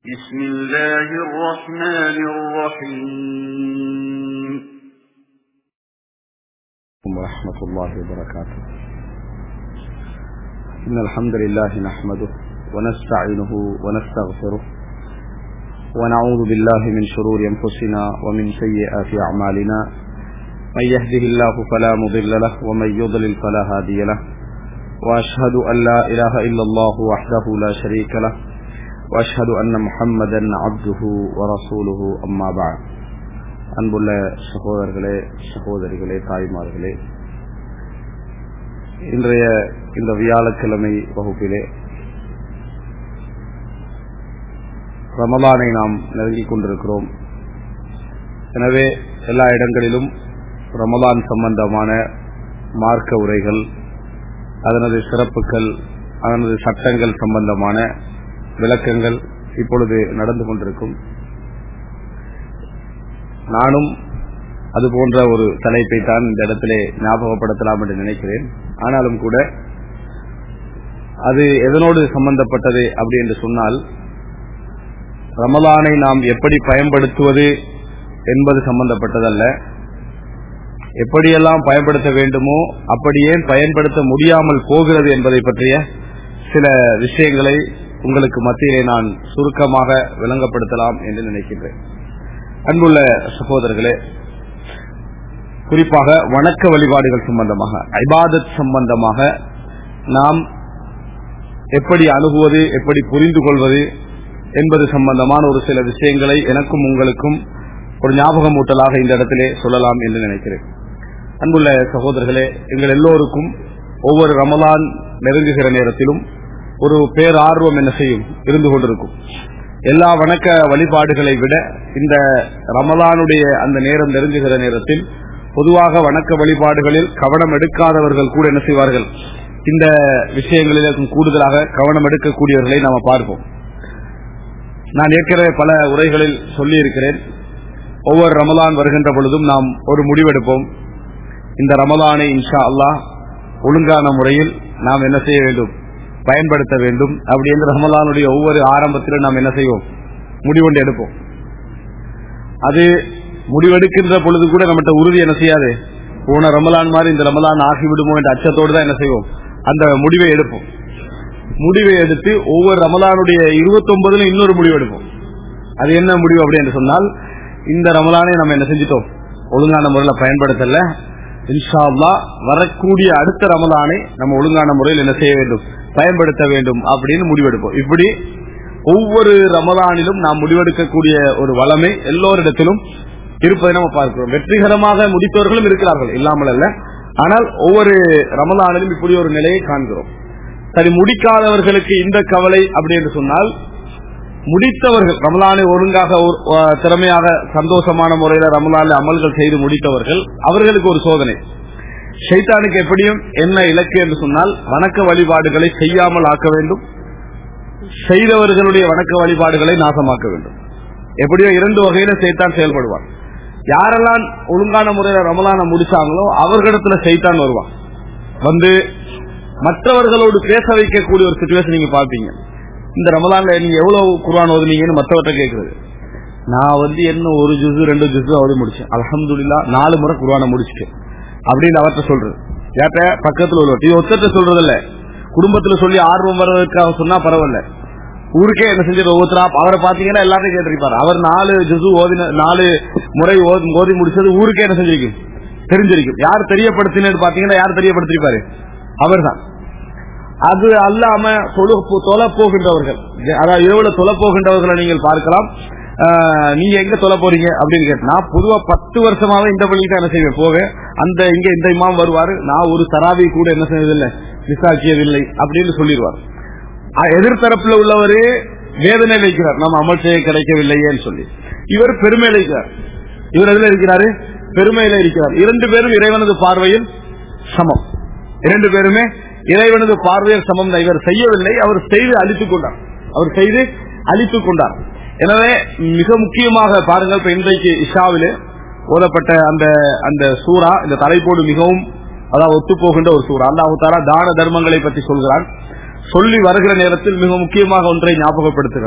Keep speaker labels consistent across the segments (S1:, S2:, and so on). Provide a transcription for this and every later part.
S1: بسم الله الرحمن الرحيم
S2: ورحمة الله وبركاته إن الحمد لله نحمده ونستعينه ونستغفره ونعوذ بالله من شرور أنفسنا ومن سيئات أعمالنا من يهده الله فلا مضل له ومن يضلل فلا هادي له وأشهد أن لا إله إلا الله وحده لا شريك له وأشهد أن محمدا عبده ورسوله أما بعد அன்புள்ள சகோதரர்களே சகோதரிகளே தாய்மார்களே இன்றைய இந்த வியாழக்கிழமை வகுப்பிலே ரமலானை நாம் நெருங்கிக் கொண்டிருக்கிறோம் எனவே எல்லா இடங்களிலும் ரமலான் சம்பந்தமான மார்க்க உரைகள் அதனது சிறப்புகள் அதனது சட்டங்கள் சம்பந்தமான விளக்கங்கள் இப்பொழுது நடந்து கொண்டிருக்கும் நானும் அது போன்ற ஒரு தலைப்பை தான் இந்த இடத்திலே ஞாபகப்படுத்தலாம் என்று நினைக்கிறேன் ஆனாலும் கூட அது எதனோடு சம்பந்தப்பட்டது அப்படி என்று சொன்னால் ரமலானை நாம் எப்படி பயன்படுத்துவது என்பது சம்பந்தப்பட்டதல்ல எப்படியெல்லாம் பயன்படுத்த வேண்டுமோ அப்படி ஏன் பயன்படுத்த முடியாமல் போகிறது என்பதை பற்றிய சில விஷயங்களை உங்களுக்கு மத்தியிலே நான் சுருக்கமாக விளங்கப்படுத்தலாம் என்று நினைக்கின்றேன் அன்புள்ள சகோதரர்களே குறிப்பாக வணக்க வழிபாடுகள் சம்பந்தமாக ஐபாதத் சம்பந்தமாக நாம் எப்படி அணுகுவது எப்படி புரிந்து கொள்வது என்பது சம்பந்தமான ஒரு சில விஷயங்களை எனக்கும் உங்களுக்கும் ஒரு ஞாபகமூட்டலாக இந்த இடத்திலே சொல்லலாம் என்று நினைக்கிறேன் அன்புள்ள சகோதரர்களே எங்கள் எல்லோருக்கும் ஒவ்வொரு ரமலான் நெருங்குகிற நேரத்திலும் ஒரு பேரார்வம் என்ன செய்யும் இருந்து கொண்டிருக்கும் எல்லா வணக்க வழிபாடுகளை விட இந்த ரமலானுடைய அந்த நேரம் நெருங்குகிற நேரத்தில் பொதுவாக வணக்க வழிபாடுகளில் கவனம் எடுக்காதவர்கள் கூட என்ன செய்வார்கள் இந்த விஷயங்களில் கூடுதலாக கவனம் எடுக்கக்கூடியவர்களை நாம் பார்ப்போம் நான் ஏற்கனவே பல உரைகளில் சொல்லி இருக்கிறேன் ஒவ்வொரு ரமலான் வருகின்ற பொழுதும் நாம் ஒரு முடிவெடுப்போம் இந்த ரமலானை இன்ஷா அல்லாஹ் ஒழுங்கான முறையில் நாம் என்ன செய்ய வேண்டும் பயன்படுத்த வேண்டும் அப்படி என்று ரமலானுடைய ஒவ்வொரு ஆரம்பத்திலும் நாம் என்ன செய்வோம் முடிவொண்டு எடுப்போம் அது முடிவெடுக்கின்ற பொழுது கூட நம்மகிட்ட உறுதி என்ன செய்யாது போன ரமலான் மாதிரி இந்த ரமலான் ஆகிவிடுமோ என்ற அச்சத்தோடு தான் என்ன செய்வோம் அந்த முடிவை எடுப்போம் முடிவை எடுத்து ஒவ்வொரு ரமலானுடைய இருபத்தி ஒன்பதுல இன்னொரு முடிவு எடுப்போம் அது என்ன முடிவு அப்படி என்று சொன்னால் இந்த ரமலானை நம்ம என்ன செஞ்சிட்டோம் ஒழுங்கான முறையில் பயன்படுத்தல இன்ஷா வரக்கூடிய அடுத்த ரமலானை நம்ம ஒழுங்கான முறையில் என்ன செய்ய வேண்டும் பயன்படுத்த வேண்டும் அப்படின்னு முடிவெடுப்போம் இப்படி ஒவ்வொரு ரமலானிலும் நாம் முடிவெடுக்கக்கூடிய ஒரு வளமை எல்லோரிடத்திலும் இருப்பதை நம்ம பார்க்கிறோம் வெற்றிகரமாக முடித்தவர்களும் இருக்கிறார்கள் இல்லாமல் அல்ல ஆனால் ஒவ்வொரு ரமலானிலும் இப்படி ஒரு நிலையை காண்கிறோம் சரி முடிக்காதவர்களுக்கு இந்த கவலை அப்படி என்று சொன்னால் முடித்தவர்கள் ரமலானை ஒழுங்காக திறமையாக சந்தோஷமான முறையில் ரமலானில் அமல்கள் செய்து முடித்தவர்கள் அவர்களுக்கு ஒரு சோதனை ஷைத்தானுக்கு எப்படியும் என்ன இலக்கு என்று சொன்னால் வணக்க வழிபாடுகளை செய்யாமல் ஆக்க வேண்டும் செய்தவர்களுடைய வணக்க வழிபாடுகளை நாசமாக்க வேண்டும் எப்படியோ இரண்டு வகையில சைத்தான் செயல்படுவான் யாரெல்லாம் ஒழுங்கான முறையில் ரமலான முடிச்சாங்களோ அவர்களிடத்துல சைத்தான் வருவான் வந்து மற்றவர்களோடு பேச வைக்கக்கூடிய ஒரு சுச்சுவேஷன் நீங்க பாப்பீங்க இந்த ரமலான்ல நீங்க எவ்வளவு குரான் ஓதுனீங்கன்னு மற்றவர்கிட்ட கேட்கறது நான் வந்து என்ன ஒரு ஜுசு ரெண்டு ஜுசு ஓதி முடிச்சேன் அலமதுல்லா நாலு முறை குரானை முடிச்சுட்டேன் அப்படின்னு அவர்கிட்ட சொல்றது யார்ட்ட பக்கத்துல உள்ளவர் இது ஒத்தட்ட சொல்றது இல்ல குடும்பத்துல சொல்லி ஆர்வம் வர்றதுக்காக சொன்னா பரவாயில்ல ஊருக்கே என்ன செஞ்சது ஒவ்வொருத்தரா அவரை பாத்தீங்கன்னா எல்லாத்தையும் கேட்டிருப்பாரு அவர் நாலு ஜுசு ஓதின நாலு முறை ஓதி முடிச்சது ஊருக்கே என்ன செஞ்சிருக்கும் தெரிஞ்சிருக்கும் யார் தெரியப்படுத்தினு பாத்தீங்கன்னா யார் தெரியப்படுத்திருப்பாரு அவர் தான் அது அல்லாம தொலை போகின்றவர்கள் அதாவது இரவுல தொலை போகின்றவர்களை நீங்கள் பார்க்கலாம் நீங்க எங்க தொலை போறீங்க அப்படின்னு கேட்டு நான் பொதுவா பத்து வருஷமாவே இந்த பள்ளிக்கு என்ன செய்வேன் போவேன் அந்த இங்க இந்த இமாம் வருவாரு நான் ஒரு தராவி கூட என்ன செய்வதில்லை விசாக்கியதில்லை அப்படின்னு சொல்லிடுவார் எதிர்த்தரப்புல உள்ளவரு வேதனை வைக்கிறார் நம்ம அமல் செய்ய கிடைக்கவில்லையேன்னு சொல்லி இவர் பெருமையில இருக்கிறார் இவர் எதுல இருக்கிறாரு பெருமையில இருக்கிறார் இரண்டு பேரும் இறைவனது பார்வையில் சமம் இரண்டு பேருமே இறைவனது பார்வையில் சமம் இவர் செய்யவில்லை அவர் செய்து அழித்துக் கொண்டார் அவர் செய்து அழித்துக் கொண்டார் எனவே மிக முக்கியமாக பாருங்கள் இப்ப இன்றைக்கு இஷாவிலே ஓதப்பட்ட அந்த அந்த சூறா இந்த தலைப்போடு மிகவும் அதாவது ஒத்து போகின்ற ஒரு சூறா அல்லாஹு தாரா தான தர்மங்களை பற்றி சொல்கிறான் சொல்லி வருகிற நேரத்தில் மிக முக்கியமாக ஒன்றை ஞாபகப்படுத்துகிறார்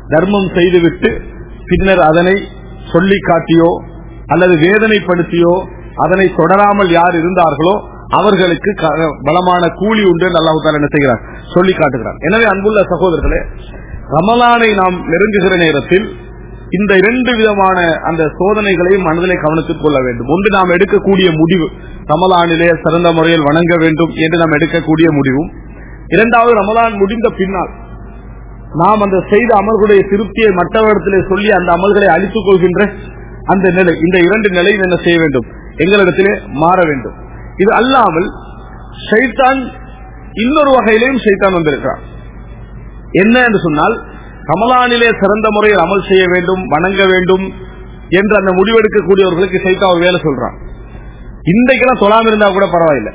S2: தர்மம் செய்துவிட்டு பின்னர் அதனை சொல்லி காட்டியோ அல்லது வேதனைப்படுத்தியோ அதனை தொடராமல் யார் இருந்தார்களோ அவர்களுக்கு க- பலமான கூலி உண்டு என்று அல்லாஹு தாலா என்ன செய்கிறார் சொல்லி காட்டுகிறார் எனவே அன்புள்ள சகோதரர்களே ரமலானை நாம் நெருங்குகிற நேரத்தில் இந்த இரண்டு விதமான அந்த சோதனைகளையும் மனதிலே கவனத்தில் கொள்ள வேண்டும் ஒன்று நாம் எடுக்கக்கூடிய முடிவு ரமலானிலே சிறந்த முறையில் வணங்க வேண்டும் என்று நாம் எடுக்கக்கூடிய முடிவும் இரண்டாவது ரமலான் முடிந்த பின்னால் நாம் அந்த செய்த அமல்களுடைய திருப்தியை மற்றவரிடத்திலே சொல்லி அந்த அமல்களை அழித்துக் கொள்கின்ற அந்த நிலை இந்த இரண்டு நிலையும் என்ன செய்ய வேண்டும் எங்களிடத்திலே மாற வேண்டும் இது அல்லாமல் ஷைத்தான் இன்னொரு வகையிலையும் ஷைத்தான் வந்திருக்கிறான் என்ன என்று சொன்னால் ரமலானிலே சிறந்த முறையில் அமல் செய்ய வேண்டும் வணங்க வேண்டும் என்று அந்த முடிவெடுக்கக்கூடியவர்களுக்கு சைத்தா ஒரு வேலை சொல்றான் இன்றைக்கெல்லாம் சொல்லாம இருந்தா கூட பரவாயில்லை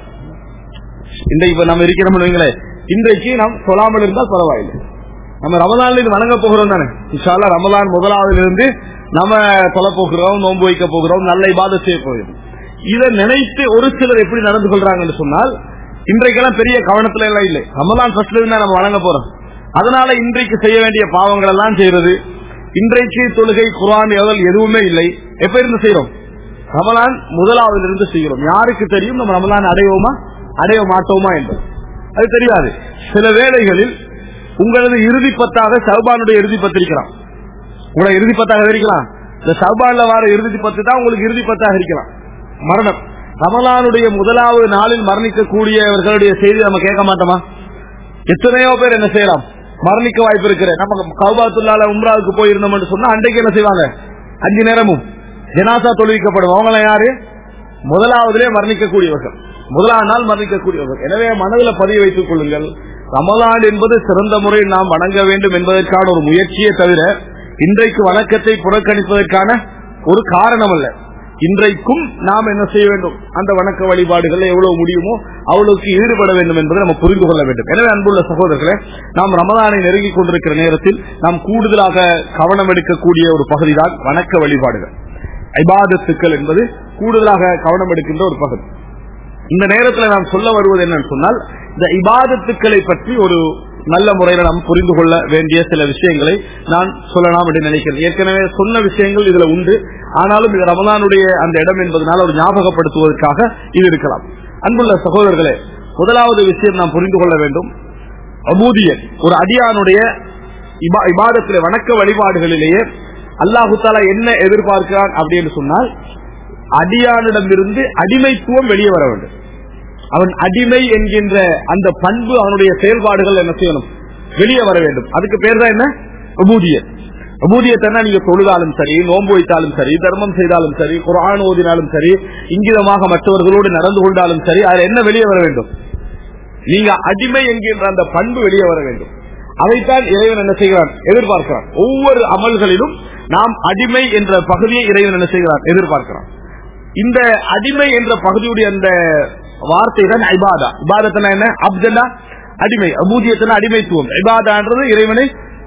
S2: இன்றைக்கு இப்ப நம்ம இருக்கிறோம்னு வைங்களேன் இன்றைக்கு நாம் சொல்லாமல் இருந்தால் பரவாயில்லை நம்ம ரமலான்ல இது வணங்க போகிறோம் தானே இன்ஷால்லா ரமலான் முதலாவதுல இருந்து நம்ம தொலை போகிறோம் நோன்பு வைக்க போகிறோம் நல்ல இபாத செய்ய போகிறோம் இதை நினைத்து ஒரு சிலர் எப்படி நடந்து கொள்றாங்கன்னு சொன்னால் இன்றைக்கெல்லாம் பெரிய கவனத்துல எல்லாம் இல்லை ரமலான் ஃபர்ஸ்ட்ல இருந்து நம்ம வணங்க போறோம் அதனால இன்றைக்கு செய்ய வேண்டிய பாவங்கள் எல்லாம் செய்யறது இன்றைக்கு தொழுகை குரான் எவல் எதுவுமே இல்லை எப்ப இருந்து செய்யறோம் ரமலான் முதலாவதுல இருந்து செய்கிறோம் யாருக்கு தெரியும் நம்ம ரமலான் அடைவோமா அடைய மாட்டோமா என்பது அது தெரியாது சில வேளைகளில் உங்களது இறுதி பத்தாக சௌபானுடைய இறுதி பத்திரிக்கலாம் உங்களை இறுதி பத்தாக இருக்கலாம் இந்த சௌபான்ல வர இறுதி பத்து தான் உங்களுக்கு இறுதி பத்தாக இருக்கலாம் மரணம் ரமலானுடைய முதலாவது நாளில் மரணிக்கக்கூடியவர்களுடைய செய்தி நம்ம கேட்க மாட்டோமா எத்தனையோ பேர் என்ன செய்யலாம் மரணிக்க வாய்ப்பு இருக்கிற நம்ம கௌபாத்துள்ளால உம்ராவுக்கு போயிருந்தோம் என்று சொன்னா அன்றைக்கு என்ன செய்வாங்க அஞ்சு நேரமும் ஜனாசா தொழுவிக்கப்படும் அவங்கள யாரு முதலாவதிலே மரணிக்கக்கூடியவர்கள் முதலாம் நாள் மரணிக்கக்கூடியவர்கள் எனவே மனதில் பதிய வைத்துக் கொள்ளுங்கள் ரமலான் என்பது சிறந்த முறையில் நாம் வணங்க வேண்டும் என்பதற்கான ஒரு முயற்சியே தவிர இன்றைக்கு வணக்கத்தை புறக்கணிப்பதற்கான ஒரு காரணம் அல்ல இன்றைக்கும் நாம் என்ன செய்ய வேண்டும் அந்த வணக்க வழிபாடுகள் எவ்வளவு முடியுமோ அவ்வளவுக்கு ஈடுபட வேண்டும் என்பதை நம்ம புரிந்து கொள்ள வேண்டும் எனவே அன்புள்ள சகோதரர்களே நாம் ரமலானை நெருங்கிக் கொண்டிருக்கிற நேரத்தில் நாம் கூடுதலாக கவனம் எடுக்கக்கூடிய ஒரு பகுதிதான் வணக்க வழிபாடுகள் ஐபாதத்துக்கள் என்பது கூடுதலாக கவனம் எடுக்கின்ற ஒரு பகுதி இந்த நேரத்தில் நாம் சொல்ல வருவது என்னன்னு சொன்னால் இந்த இபாதத்துக்களை பற்றி ஒரு நல்ல முறையில் நாம் புரிந்து கொள்ள வேண்டிய சில விஷயங்களை நான் சொல்லலாம் என்று நினைக்கிறேன் ஏற்கனவே சொன்ன விஷயங்கள் இதுல உண்டு ஆனாலும் இது ரமலானுடைய அந்த இடம் என்பதனால் ஒரு ஞாபகப்படுத்துவதற்காக இது இருக்கலாம் அன்புள்ள சகோதரர்களே முதலாவது விஷயம் நாம் புரிந்து கொள்ள வேண்டும் அபூதியன் ஒரு அடியானுடைய இபா- இபாதத்திலே வணக்க வழிபாடுகளிலேயே அல்லாஹு தாலா என்ன எதிர்பார்க்கிறான் அப்படின்னு சொன்னால் அடியானிடமிருந்து அடிமைத்துவம் வெளியே வர வேண்டும் அவன் அடிமை என்கின்ற அந்த பண்பு அவனுடைய செயல்பாடுகள் என்ன செய்யணும் வெளியே வர வேண்டும் அதுக்கு பேர் தான் என்ன அபூதியத் அபூதியத்தன்னா நீங்க தொழுதாலும் சரி நோன்பு வைத்தாலும் சரி தர்மம் செய்தாலும் சரி குரான் ஓதினாலும் சரி இங்கிதமாக மற்றவர்களோடு நடந்து கொண்டாலும் சரி அதுல என்ன வெளியே வர வேண்டும் நீங்க அடிமை என்கின்ற அந்த பண்பு வெளியே வர வேண்டும் அதைத்தான் இறைவன் என்ன செய்கிறான் எதிர்பார்க்கிறான் ஒவ்வொரு அமல்களிலும் நாம் அடிமை என்ற பகுதியை இறைவன் என்ன செய்கிறான் எதிர்பார்க்கிறான் இந்த அடிமை என்ற பகுதியுடைய அந்த வார்த்தை தான் ஐபாதா இபாதத்தனா என்ன அப்ஜனா அடிமை அபூதியத்தன அடிமைத்துவம் இபாதான்றது இறைவனை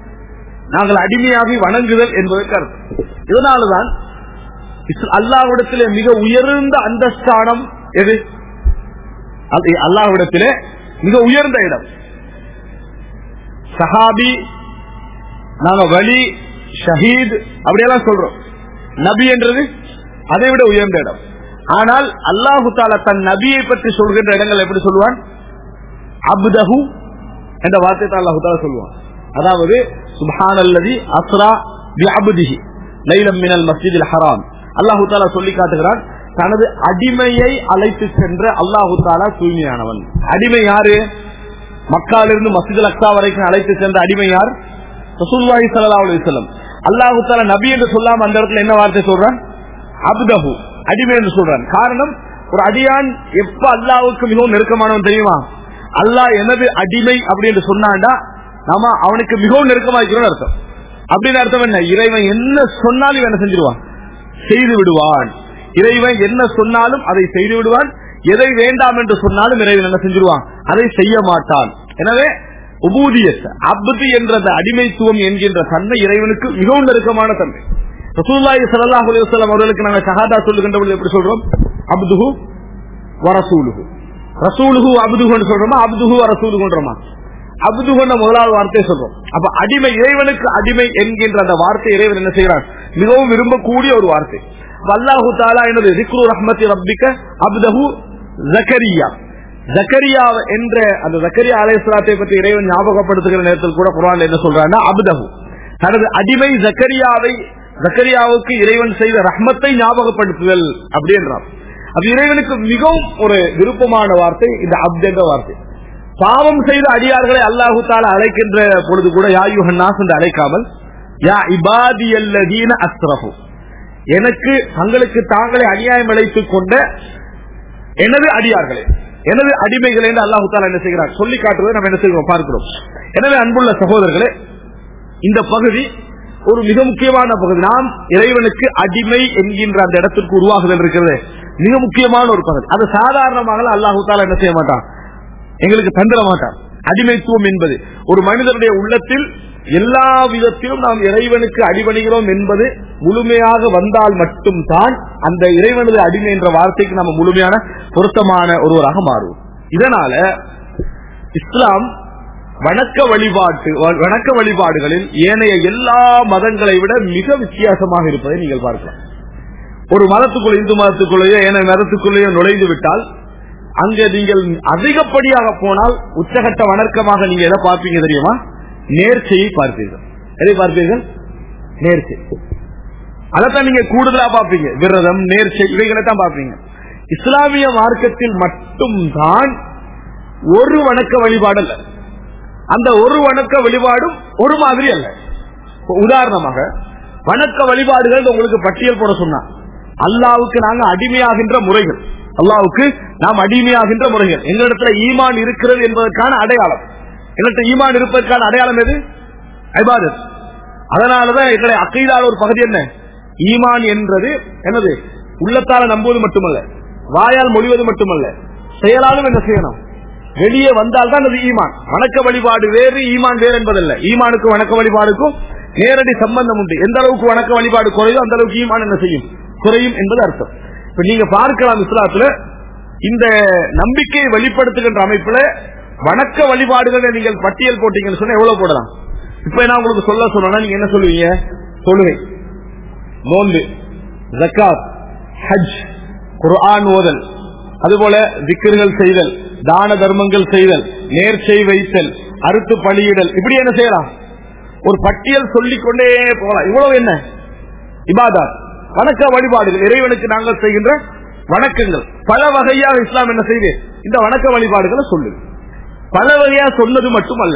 S2: நாங்கள் அடிமையாகி வணங்குதல் என்பதற்கு அர்த்தம் இதனாலதான் இஸ்- அல்லாஹ்விடத்திலே மிக உயர்ந்த அந்தஸ்தானம் எது அது அல்லாஹ்விடத்திலே மிக உயர்ந்த இடம் சஹாபி நாங்க வலி ஷஹீத் அப்படியெல்லாம் சொல்றோம் நபி என்றது அதை விட உயர்ந்த இடம் ஆனால் அல்லாஹு தாலா தன் நபியை பற்றி சொல்கின்ற இடங்கள் எப்படி சொல்லுவான் அப்தஹு என்ற வார்த்தை தான் அல்லாஹு தாலா சொல்லுவான் அதாவது சுபஹான் அல்லதி அஸ்ரா பி அபுதிஹி லைலம் மினல் மஸ்ஜிதில் ஹராம் அல்லாஹு தாலா சொல்லி காட்டுகிறான் தனது அடிமையை அழைத்து சென்ற அல்லாஹு தாலா தூய்மையானவன் அடிமை யாரு மக்காலிருந்து மஸ்ஜித் அக்ஸா வரைக்கும் அழைத்து சென்ற அடிமை யார் ரசூலுல்லாஹி ஸல்லல்லாஹு அலைஹி வஸல்லம் அல்லாஹ் தஆலா நபி என்று சொல்லாம அந்த இடத்துல என்ன வார்த்தை சொல்றான் அப்தஹு அடிமை என்று சொல்றான் காரணம் ஒரு அடியான் எப்ப அல்லாஹ்வுக்கு மிகவும் நெருக்கமானவன் தெரியுமா அல்லாஹ் எனது அடிமை அப்படி என்று சொன்னாண்டா நாம அவனுக்கு மிகவும் நெருக்கமா இருக்கிறோம் அர்த்தம் அப்படின்னு அர்த்தம் என்ன இறைவன் என்ன சொன்னாலும் இவன் என்ன செஞ்சிருவான் செய்து விடுவான் இறைவன் என்ன சொன்னாலும் அதை செய்து விடுவான் எதை வேண்டாம் என்று சொன்னாலும் இறைவன் என்ன செஞ்சிருவான் அதை செய்ய மாட்டான் எனவே உபூதியத் அப்து என்ற அந்த அடிமைத்துவம் என்கின்ற தன்மை இறைவனுக்கு மிகவும் நெருக்கமான தன்மை ரசூலுல்லாஹி ஸல்லல்லாஹு அலைஹி வஸல்லம் அவர்களுக்கு நாங்கள் ஷஹாதா சொல்லுகின்ற பொழுது எப்படி சொல்றோம் அப்துஹு வரசூலுஹு ரசூலுஹு அப்துஹுன்னு சொல்றோமா அப்துஹு வரசூலுஹுன்றோமா அபுதுகொண்ட முதலாவது வார்த்தையை சொல்றோம் அப்ப அடிமை இறைவனுக்கு அடிமை என்கின்ற அந்த வார்த்தை இறைவன் என்ன செய்கிறான் மிகவும் விரும்பக்கூடிய ஒரு வார்த்தை அல்லாஹு தாலா என்னது ரிக்ரு ரஹ்மத்தி ரப்பிக்க அப்தஹு ஜக்கரியா ஜக்கரியா என்ற அந்த ஜக்கரியா அலைஹிஸ்ஸலாத்தை பற்றி இறைவன் ஞாபகப்படுத்துகிற நேரத்தில் கூட குர்ஆன்ல என்ன சொல்றான்னா அப்தஹு தனது அடிமை ஜக்கரியாவை ஜக்கரியாவுக்கு இறைவன் செய்த ரஹ்மத்தை ஞாபகப்படுத்துதல் அப்படி என்றான் அது இறைவனுக்கு மிகவும் ஒரு விருப்பமான வார்த்தை இந்த அப்த் என்ற வார்த்தை பாவம் செய்த அடியார்களை அல்லாஹு தாலா அழைக்கின்ற பொழுது கூட யாயுஹன்னாஸ் என்று அழைக்காமல் யா இபாதியல்லதீன அஸ்ரஃபு எனக்கு தங்களுக்கு தாங்களே அநியாயம் இழைத்துக் கொண்ட எனது அடியார்களே எனது அடிமைகளை என்று அல்லாஹு தாலா என்ன செய்கிறார் சொல்லி காட்டுவதை நம்ம என்ன செய்கிறோம் பார்க்கிறோம் எனவே அன்புள்ள சகோதரர்களே இந்த பகுதி ஒரு மிக முக்கியமான பகுதி நாம் இறைவனுக்கு அடிமை என்கின்ற அந்த இடத்திற்கு உருவாகுதல் இருக்கிறது மிக முக்கியமான ஒரு பகுதி அது சாதாரணமாக அல்லாஹு தாலா என்ன செய்ய மாட்டான் எங்களுக்கு தந்திர மாட்டான் அடிமைத்துவம் என்பது ஒரு மனிதனுடைய உள்ளத்தில் எல்லா விதத்திலும் நாம் இறைவனுக்கு அடிபணிகிறோம் என்பது முழுமையாக வந்தால் மட்டும்தான் அந்த இறைவனது அடிமை என்ற வார்த்தைக்கு நம்ம முழுமையான பொருத்தமான ஒருவராக மாறுவோம் இதனால இஸ்லாம் வணக்க வழிபாட்டு வணக்க வழிபாடுகளில் ஏனைய எல்லா மதங்களை விட மிக வித்தியாசமாக இருப்பதை நீங்கள் பார்க்கலாம் ஒரு மதத்துக்குள்ள இந்து மதத்துக்குள்ளேயோ ஏனைய மதத்துக்குள்ளேயோ நுழைந்து விட்டால் அங்க நீங்கள் அதிகப்படியாக போனால் உச்சகட்ட வணக்கமாக நீங்க எதை பார்ப்பீங்க தெரியுமா நேர்ச்சையை பார்ப்பீர்கள் எதை பார்ப்பீர்கள் நேர்ச்சை அதைத்தான் நீங்க கூடுதலா பார்ப்பீங்க விரதம் நேர்ச்சை இவைகளை தான் பார்ப்பீங்க இஸ்லாமிய மார்க்கத்தில் மட்டும்தான் ஒரு வணக்க வழிபாடு அல்ல அந்த ஒரு வணக்க வழிபாடும் ஒரு மாதிரி அல்ல உதாரணமாக வணக்க வழிபாடுகள் உங்களுக்கு பட்டியல் போட சொன்னா அல்லாவுக்கு நாங்க அடிமையாகின்ற முறைகள் அல்லாவுக்கு நாம் அடிமையாகின்ற முறைகள் எங்களிடத்துல ஈமான் இருக்கிறது என்பதற்கான அடையாளம் எங்கள்கிட்ட ஈமான் இருப்பதற்கான அடையாளம் எது ஐபாதத் அதனாலதான் எங்களை அக்கைதான ஒரு பகுதி என்ன ஈமான் என்றது என்னது உள்ளத்தால நம்புவது மட்டுமல்ல வாயால் மொழிவது மட்டுமல்ல செயலாலும் என்ன செய்யணும் வெளியே வந்தால்தான் அது ஈமான் வணக்க வழிபாடு வேறு ஈமான் வேறு என்பதல்ல ஈமானுக்கு வணக்க வழிபாடுக்கும் நேரடி சம்பந்தம் உண்டு எந்த அளவுக்கு வணக்க வழிபாடு குறையோ அந்த அளவுக்கு ஈமான் என்ன செய்யும் குறையும் என்பது அர்த்தம் இப்ப நீங்க பார்க்கலாம் இஸ்லாத்துல இந்த நம்பிக்கையை வெளிப்படுத்துகின்ற அமைப்புல வணக்க வழிபாடுகளை நீங்கள் பட்டியல் போட்டீங்கன்னு சொன்னா எவ்வளவு போடலாம் இப்ப நான் உங்களுக்கு சொல்ல சொன்னா நீங்க என்ன சொல்லுவீங்க தொழுகை நோன்பு ஜக்காத் ஹஜ் குர்ஆன் ஓதல் அதுபோல திக்கர்கள் செய்தல் தான தர்மங்கள் செய்தல் நேர்ச்சை வைத்தல் அறுத்து பலியிடல் இப்படி என்ன செய்யலாம் ஒரு பட்டியல் சொல்லிக் கொண்டே போகலாம் இவ்வளவு என்ன இபாதா வணக்க வழிபாடுகள் இறைவனுக்கு நாங்கள் செய்கின்ற வணக்கங்கள் பல வகையாக இஸ்லாம் என்ன செய்து இந்த வணக்க வழிபாடுகளை சொல்லு பல வகையா சொன்னது மட்டுமல்ல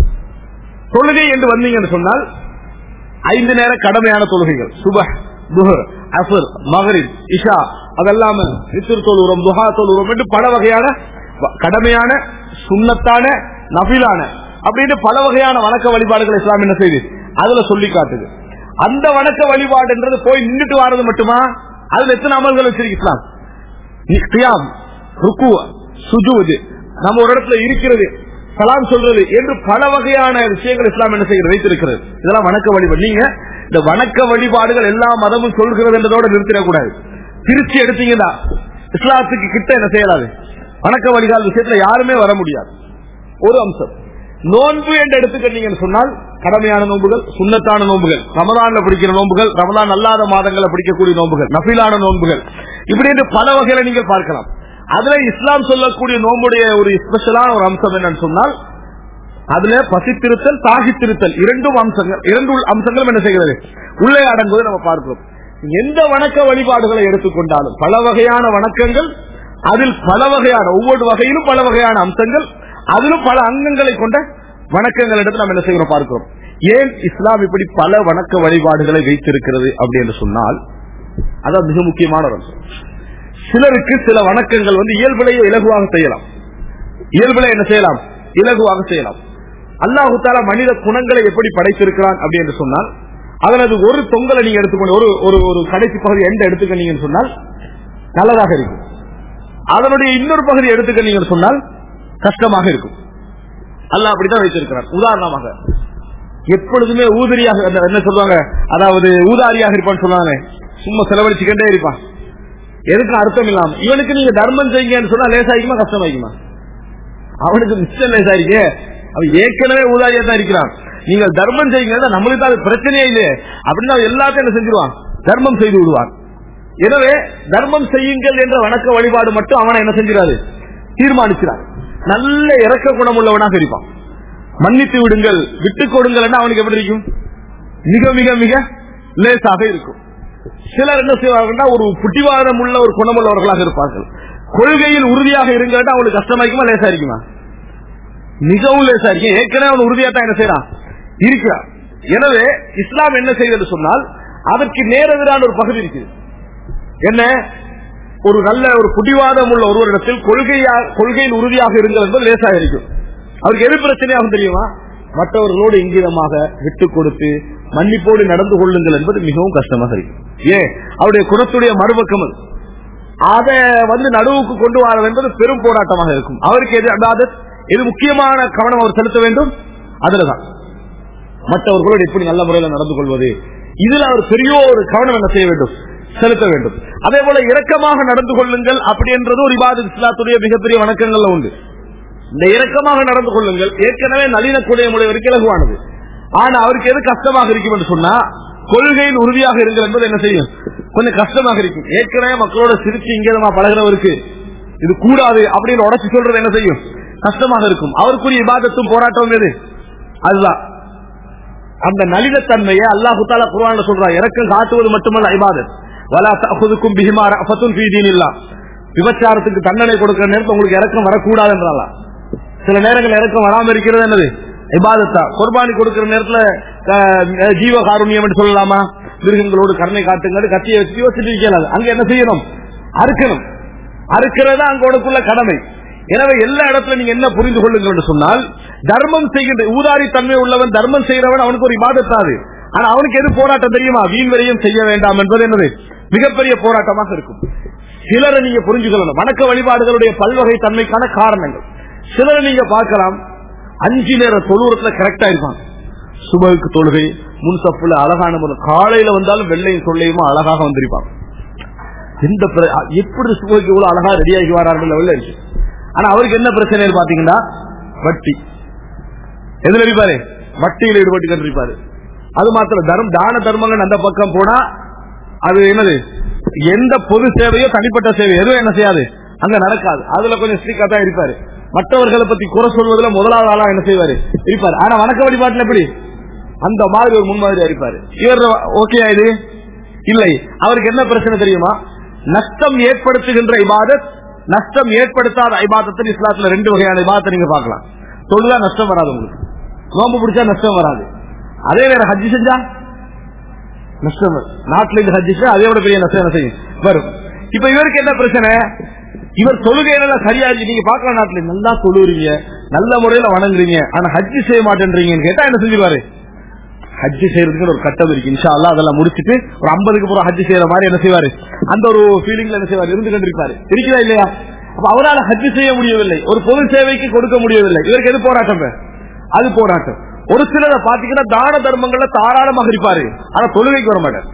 S2: தொழுகை என்று வந்தீங்கன்னு சொன்னால் ஐந்து நேர கடமையான தொழுகைகள் சுப துஹர் அசர் மகரின் இஷா அதெல்லாம வித்திரு தொழுகிறோம் துஹா தொழுகிறோம் என்று பல வகையான கடமையான சுண்ணத்தான நபிலான அப்படின்னு பல வகையான வணக்க வழிபாடுகள் இஸ்லாம் என்ன செய்யுது அதுல சொல்லி காட்டுது அந்த வணக்க வழிபாடுன்றது போய் நின்றுட்டு வாரது மட்டுமா அதுல எத்தனை அமல்கள் வச்சிருக்கு இஸ்லாம் கியாம் ருக்கு சுஜூது நம்ம ஒரு இடத்துல இருக்கிறது சலாம் சொல்றது என்று பல வகையான விஷயங்கள் இஸ்லாம் என்ன செய்கிறது வைத்திருக்கிறது இதெல்லாம் வணக்க வழிபாடு நீங்க இந்த வணக்க வழிபாடுகள் எல்லா மதமும் சொல்கிறது என்றதோட நிறுத்திடக்கூடாது பிரிச்சு எடுத்தீங்கன்னா இஸ்லாத்துக்கு கிட்ட என்ன செய்யலாது வணக்க வழிகால் விஷயத்துல யாருமே வர முடியாது ஒரு அம்சம் நோன்பு என்று எடுத்துக்கிட்டீங்கன்னு சொன்னால் கடமையான நோன்புகள் சுண்ணத்தான நோன்புகள் ரமதான்ல பிடிக்கிற நோன்புகள் ரமதான் அல்லாத மாதங்களை பிடிக்கக்கூடிய நோன்புகள் நபிலான நோன்புகள் இப்படி என்று பல வகையில நீங்கள் பார்க்கலாம் அதுல இஸ்லாம் சொல்லக்கூடிய நோம்புடைய ஒரு ஸ்பெஷலான ஒரு அம்சம் என்னன்னு சொன்னால் அதுல பசித்திருத்தல் தாகித்திருத்தல் இரண்டும் அம்சங்கள் இரண்டு அம்சங்களும் என்ன செய்கிறது உள்ளே அடங்குவதை நம்ம பார்க்கிறோம் எந்த வணக்க வழிபாடுகளை எடுத்துக்கொண்டாலும் பல வகையான வணக்கங்கள் அதில் பல வகையான ஒவ்வொரு வகையிலும் பல வகையான அம்சங்கள் அதிலும் பல அங்கங்களை கொண்ட வணக்கங்கள் எடுத்து நம்ம என்ன செய்கிறோம் பார்க்கிறோம் ஏன் இஸ்லாம் இப்படி பல வணக்க வழிபாடுகளை வைத்திருக்கிறது அப்படி என்று சொன்னால் அதான் மிக முக்கியமான ஒரு அம்சம் சிலருக்கு சில வணக்கங்கள் வந்து இயல்பிலேயே இலகுவாக செய்யலாம் இயல்பிலே என்ன செய்யலாம் இலகுவாக செய்யலாம் அல்லாஹு தாலா மனித குணங்களை எப்படி படைத்திருக்கிறான் அப்படி என்று சொன்னால் அதனது ஒரு தொங்கலை நீங்க எடுத்துக்கொண்டு ஒரு ஒரு ஒரு கடைசி பகுதி எந்த எடுத்துக்கணீங்கன்னு சொன்னால் நல்லதாக இருக்கும் அதனுடைய இன்னொரு பகுதி எடுத்துக்கணீங்கன்னு சொன்னால் கஷ்டமாக இருக்கும் அல்லாஹ் அப்படித்தான் வைத்திருக்கிறார் உதாரணமாக எப்பொழுதுமே ஊதரியாக என்ன சொல்லுவாங்க அதாவது ஊதாரியாக இருப்பான்னு சொல்லுவாங்க சும்மா செலவழிச்சுக்கிட்டே இருப்பான் எதுக்கு அர்த்தம் இல்லாம இவனுக்கு நீங்க தர்மம் செய்யுங்கன்னு சொன்னா லேசாயிக்குமா கஷ்டமாயிக்குமா அவனுக்கு மிச்சம் லேசாயிருக்கு அவன் ஏற்கனவே ஊதாரியா தான் இருக்கிறான் நீங்கள் தர்மம் செய்யுங்க நம்மளுக்கு தான் அது பிரச்சனையே இல்லையே அப்படின்னு அவன் எல்லாத்தையும் என்ன செஞ்சிருவான் தர்மம் செய்து விடுவான் எனவே தர்மம் செய்யுங்கள் என்ற வணக்க வழிபாடு மட்டும் அவனை என்ன செஞ்சிடாது தீர்மானிக்கிறான் நல்ல இறக்க குணம் உள்ளவனாக இருப்பான் மன்னித்து விடுங்கள் விட்டுக் கொடுங்கள் அவனுக்கு எப்படி இருக்கும் மிக மிக மிக லேசாக இருக்கும் சிலர் என்ன செய்வார்கள் ஒரு புட்டிவாதம் உள்ள ஒரு குணமுள்ளவர்களாக இருப்பார்கள் கொள்கையில் உறுதியாக இருங்கட்டா அவனுக்கு கஷ்டமா இருக்குமா லேசா இருக்குமா மிகவும் லேசா இருக்கும் ஏற்கனவே அவன் உறுதியா தான் என்ன செய்யறான் இருக்கிறான் எனவே இஸ்லாம் என்ன செய்தது சொன்னால் அதற்கு நேரெதிரான ஒரு பகுதி இருக்குது என்ன ஒரு நல்ல ஒரு புடிவாதம் உள்ள ஒருவரிடத்தில் கொள்கையா கொள்கையில் உறுதியாக இருங்கள் என்பது லேசாக இருக்கும் அவருக்கு எது பிரச்சனையாகும் தெரியுமா மற்றவர்களோடு இங்கிதமாக விட்டுக் கொடுத்து மன்னிப்போடு நடந்து கொள்ளுங்கள் என்பது மிகவும் கஷ்டமாக இருக்கும் ஏன் அவருடைய குணத்துடைய மறுபக்கம் அது அதை வந்து நடுவுக்கு கொண்டு வர என்பது பெரும் போராட்டமாக இருக்கும் அவருக்கு எது அதாவது எது முக்கியமான கவனம் அவர் செலுத்த வேண்டும் அதுலதான் மற்றவர்களோடு எப்படி நல்ல முறையில் நடந்து கொள்வது இதுல அவர் பெரிய ஒரு கவனம் என்ன செய்ய வேண்டும் செலுத்த வேண்டும் அதே போல இரக்கமாக நடந்து கொள்ளுங்கள் அப்படி என்றது ஒரு இபாது இஸ்லாத்துடைய மிகப்பெரிய வணக்கங்கள்ல உண்டு இந்த இரக்கமாக நடந்து கொள்ளுங்கள் ஏற்கனவே நளினக்கூடிய முறைவருக்கு இலகுவானது ஆனா அவருக்கு எது கஷ்டமாக இருக்கும் என்று சொன்னா கொள்கையில் உறுதியாக இருங்கள் என்பது என்ன செய்யும் கொஞ்சம் கஷ்டமாக இருக்கும் ஏற்கனவே மக்களோட சிரிச்சு இங்கேதமா பழகிறவருக்கு இது கூடாது அப்படின்னு உடச்சு சொல்றது என்ன செய்யும் கஷ்டமாக இருக்கும் அவருக்குரிய இபாதத்தும் போராட்டம் எது அதுதான் அந்த நளினத்தன்மையை அல்லாஹு தாலா குர்ஆன்ல சொல்றா இறக்கம் காட்டுவது மட்டுமல்ல இபாதத் வலா தஅخذكم بهما رأفة في دين الله விபச்சாரத்துக்கு தண்டனை கொடுக்கிற நேரத்தில் உங்களுக்கு இறக்கம் வரக்கூடாது என்றாலாம் சில நேரங்கள் இறக்கம் வராம இருக்கிறது என்னது இபாதத்தா குர்பானி கொடுக்கிற நேரத்துல அஹ், ஜீவகாருண்யம் என்று சொல்லலாமா மிருகங்களோடு கருணை காட்டுங்க கத்தியை வச்சு யோசிச்சு இருக்கலாது அங்க என்ன செய்யணும் அறுக்கணும் அறுக்கிறதா அங்கோடக்குள்ள கடமை எனவே எல்லா இடத்துல நீங்க என்ன புரிந்து கொள்ளுங்கள் என்று சொன்னால் தர்மம் செய்கின்ற ஊதாரி தன்மை உள்ளவன் தர்மம் செய்கிறவன் அவனுக்கு ஒரு இபாதத்தாது ஆனா அவனுக்கு எது போராட்டம் தெரியுமா வீண் வரையும் செய்ய வேண்டாம் என்பது என்னது மிகப்பெரிய போராட்டமாக இருக்கும் சிலரை நீங்க புரிஞ்சுக்கணும் வணக்க வழிபாடுகளுடைய பல்வகை தன்மைக்கான காரணங்கள் சிலரை நீங்க பார்க்கலாம் அஞ்சு நேர தொழுவத்துல கரெக்டா இருப்பாங்க சுபகுக்கு தொழுகை முன்சப்புல அழகான முறை காலையில வந்தாலும் வெள்ளையும் சொல்லையுமா அழகாக வந்திருப்பாங்க எந்த பிர- எப்படி சுபகுக்கு இவ்வளவு அழகா ரெடி ஆகி வரார்கள் லெவல்ல இருக்கு ஆனா அவருக்கு என்ன பிரச்சனை பாத்தீங்கன்னா வட்டி எதுல இருப்பாரு வட்டியில ஈடுபட்டு இருப்பாரு அது மாத்திரம் தர்ம தான தர்மங்கள் அந்த பக்கம் போனா அது என்னது எந்த பொது சேவையோ தனிப்பட்ட சேவை எதுவும் என்ன செய்யாது அங்க நடக்காது அதுல கொஞ்சம் ஸ்ட்ரிக்டா தான் இருப்பாரு மற்றவர்களை பத்தி குறை சொல்வதில் முதலாவது ஆளா என்ன செய்வாரு இருப்பாரு ஆனா வணக்க வழிபாட்டுல எப்படி அந்த மாதிரி ஒரு முன்மாதிரியா இருப்பாரு இவர் ஓகே இது இல்லை அவருக்கு என்ன பிரச்சனை தெரியுமா நஷ்டம் ஏற்படுத்துகின்ற இபாதத் நஷ்டம் ஏற்படுத்தாத ஐபாதத்தில் இஸ்லாத்துல ரெண்டு வகையான இபாதத்தை நீங்க பார்க்கலாம் தொழுதா நஷ்டம் வராது உங்களுக்கு நோம்பு பிடிச்சா நஷ்டம் வராது அதே நேரம் ஹஜ்ஜி செஞ்சா நஷ்டம் வரும். நாட்டுல இருந்து ஹஜ்ஜி செஞ்சா அதே விட பெரிய நஷ்டம் என்ன செய்யும் வரும் இப்ப இவருக்கு என்ன பிரச்சனை இவர் தொழுகையில சரியா இருக்கு. நீங்க பார்க்கலாம் நாட்டுல நல்லா தொழுறீங்க நல்ல முறையில வணங்குறீங்க ஆனா ஹஜ்ஜி செய்ய மாட்டேன்றீங்கன்னு கேட்டா என்ன செஞ்சுவாரு ஹஜ்ஜி செய்யறதுக்கு ஒரு கட்டம் இருக்கு இன்ஷா அல்லாஹ் அதெல்லாம் முடிச்சிட்டு ஒரு ஐம்பதுக்கு அப்புறம் ஹஜ்ஜி செய்யற மாதிரி என்ன செய்வாரு அந்த ஒரு ஃபீலிங்ல என்ன செய்வார் இருந்து கொண்டிருப்பாரு இருக்கிறா இல்லையா அப்ப அவரால் ஹஜ்ஜி செய்ய முடியவில்லை ஒரு பொது சேவைக்கு கொடுக்க முடியவில்லை இவருக்கு எது போராட்டம் அது போராட்டம் ஒரு சிலரை பாத்தீங்கன்னா தான தர்மங்கள்ல தாராளமாக இருப்பாரு ஆனா தொழுகைக்கு வர மாட்டார்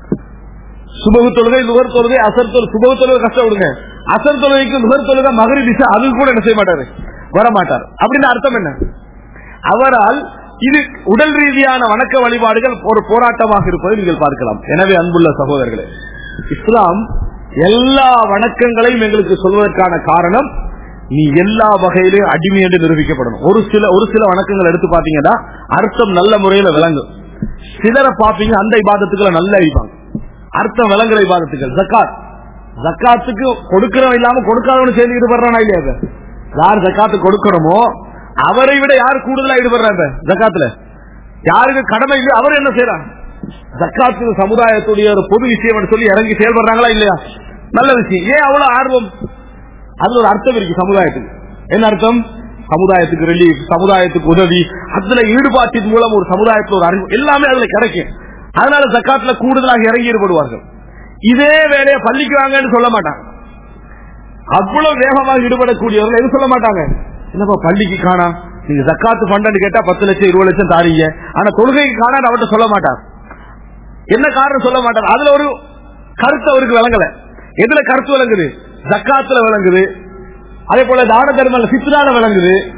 S2: சுபகு தொழுகை நுகர் தொழுகை அசர் தொழுகை சுபகு தொழுகை கஷ்டம் விடுங்க அசர் தொழுகைக்கு நுகர் தொழுகை மகரி திசை அது கூட என்ன செய்ய மாட்டாரு வர மாட்டார் அப்படின்னு அர்த்தம் என்ன அவரால் இது உடல் ரீதியான வணக்க வழிபாடுகள் ஒரு போராட்டமாக இருப்பதை நீங்கள் பார்க்கலாம் எனவே அன்புள்ள சகோதரர்களே இஸ்லாம் எல்லா வணக்கங்களையும் எங்களுக்கு சொல்வதற்கான காரணம் நீ எல்லா வகையிலும் அடிமை என்று நிரூபிக்கப்படணும் ஒரு சில ஒரு சில வணக்கங்கள் எடுத்து பாத்தீங்கன்னா அர்த்தம் நல்ல முறையில விளங்கும் சிலரை பாப்பீங்க அந்த இபாதத்துக்களை நல்லா அடிப்பாங்க அர்த்தம் விளங்குற இபாதத்துக்கள் ஜக்காத் ஜக்காத்துக்கு கொடுக்கிறவன் இல்லாம கொடுக்காதவனு சேர்ந்து ஈடுபடுறானா இல்லையா இப்ப? யார் ஜக்காத்து கொடுக்கிறோமோ அவரை விட யார் கூடுதலா ஈடுபடுறாங்க ஜக்காத்துல யாருக்கு கடமை இல்லையோ அவர் என்ன செய்யறாங்க ஜக்காத்து சமுதாயத்துடைய ஒரு பொது விஷயம் என்று சொல்லி இறங்கி செயல்படுறாங்களா இல்லையா நல்ல விஷயம் ஏன் அவ்வளவு ஆர்வம் அதுல ஒரு அர்த்தம் இருக்கு சமுதாயத்துக்கு என்ன அர்த்தம் சமுதாயத்துக்கு ரிலீஃப் சமுதாயத்துக்கு உதவி அதுல ஈடுபாட்டின் மூலம் ஒரு சமுதாயத்துல ஒரு அறிவு எல்லாமே அதுல கிடைக்கும் அதனால ஜக்காத்துல கூடுதலாக இறங்கி ஈடுபடுவார்கள் இதே வேலையை பள்ளிக்கு வாங்கன்னு சொல்ல மாட்டாங்க அவ்வளவு வேகமாக ஈடுபடக்கூடியவர்கள் எதுவும் சொல்ல மாட்டாங்க என்னப்பா பள்ளிக்கு காணா நீங்க ஜக்காத்து ஃபண்ட் கேட்டா பத்து லட்சம் இருபது லட்சம் தாரீங்க ஆனா தொழுகைக்கு காணான்னு அவர்கிட்ட சொல்ல மாட்டார் என்ன காரணம் சொல்ல மாட்டார் அதுல ஒரு கருத்து அவருக்கு விளங்கல எதுல கருத்து விளங்குது ஜக்காத்துல விளங்குது அதே போல தான தர்மல சித்ரால விளங்குது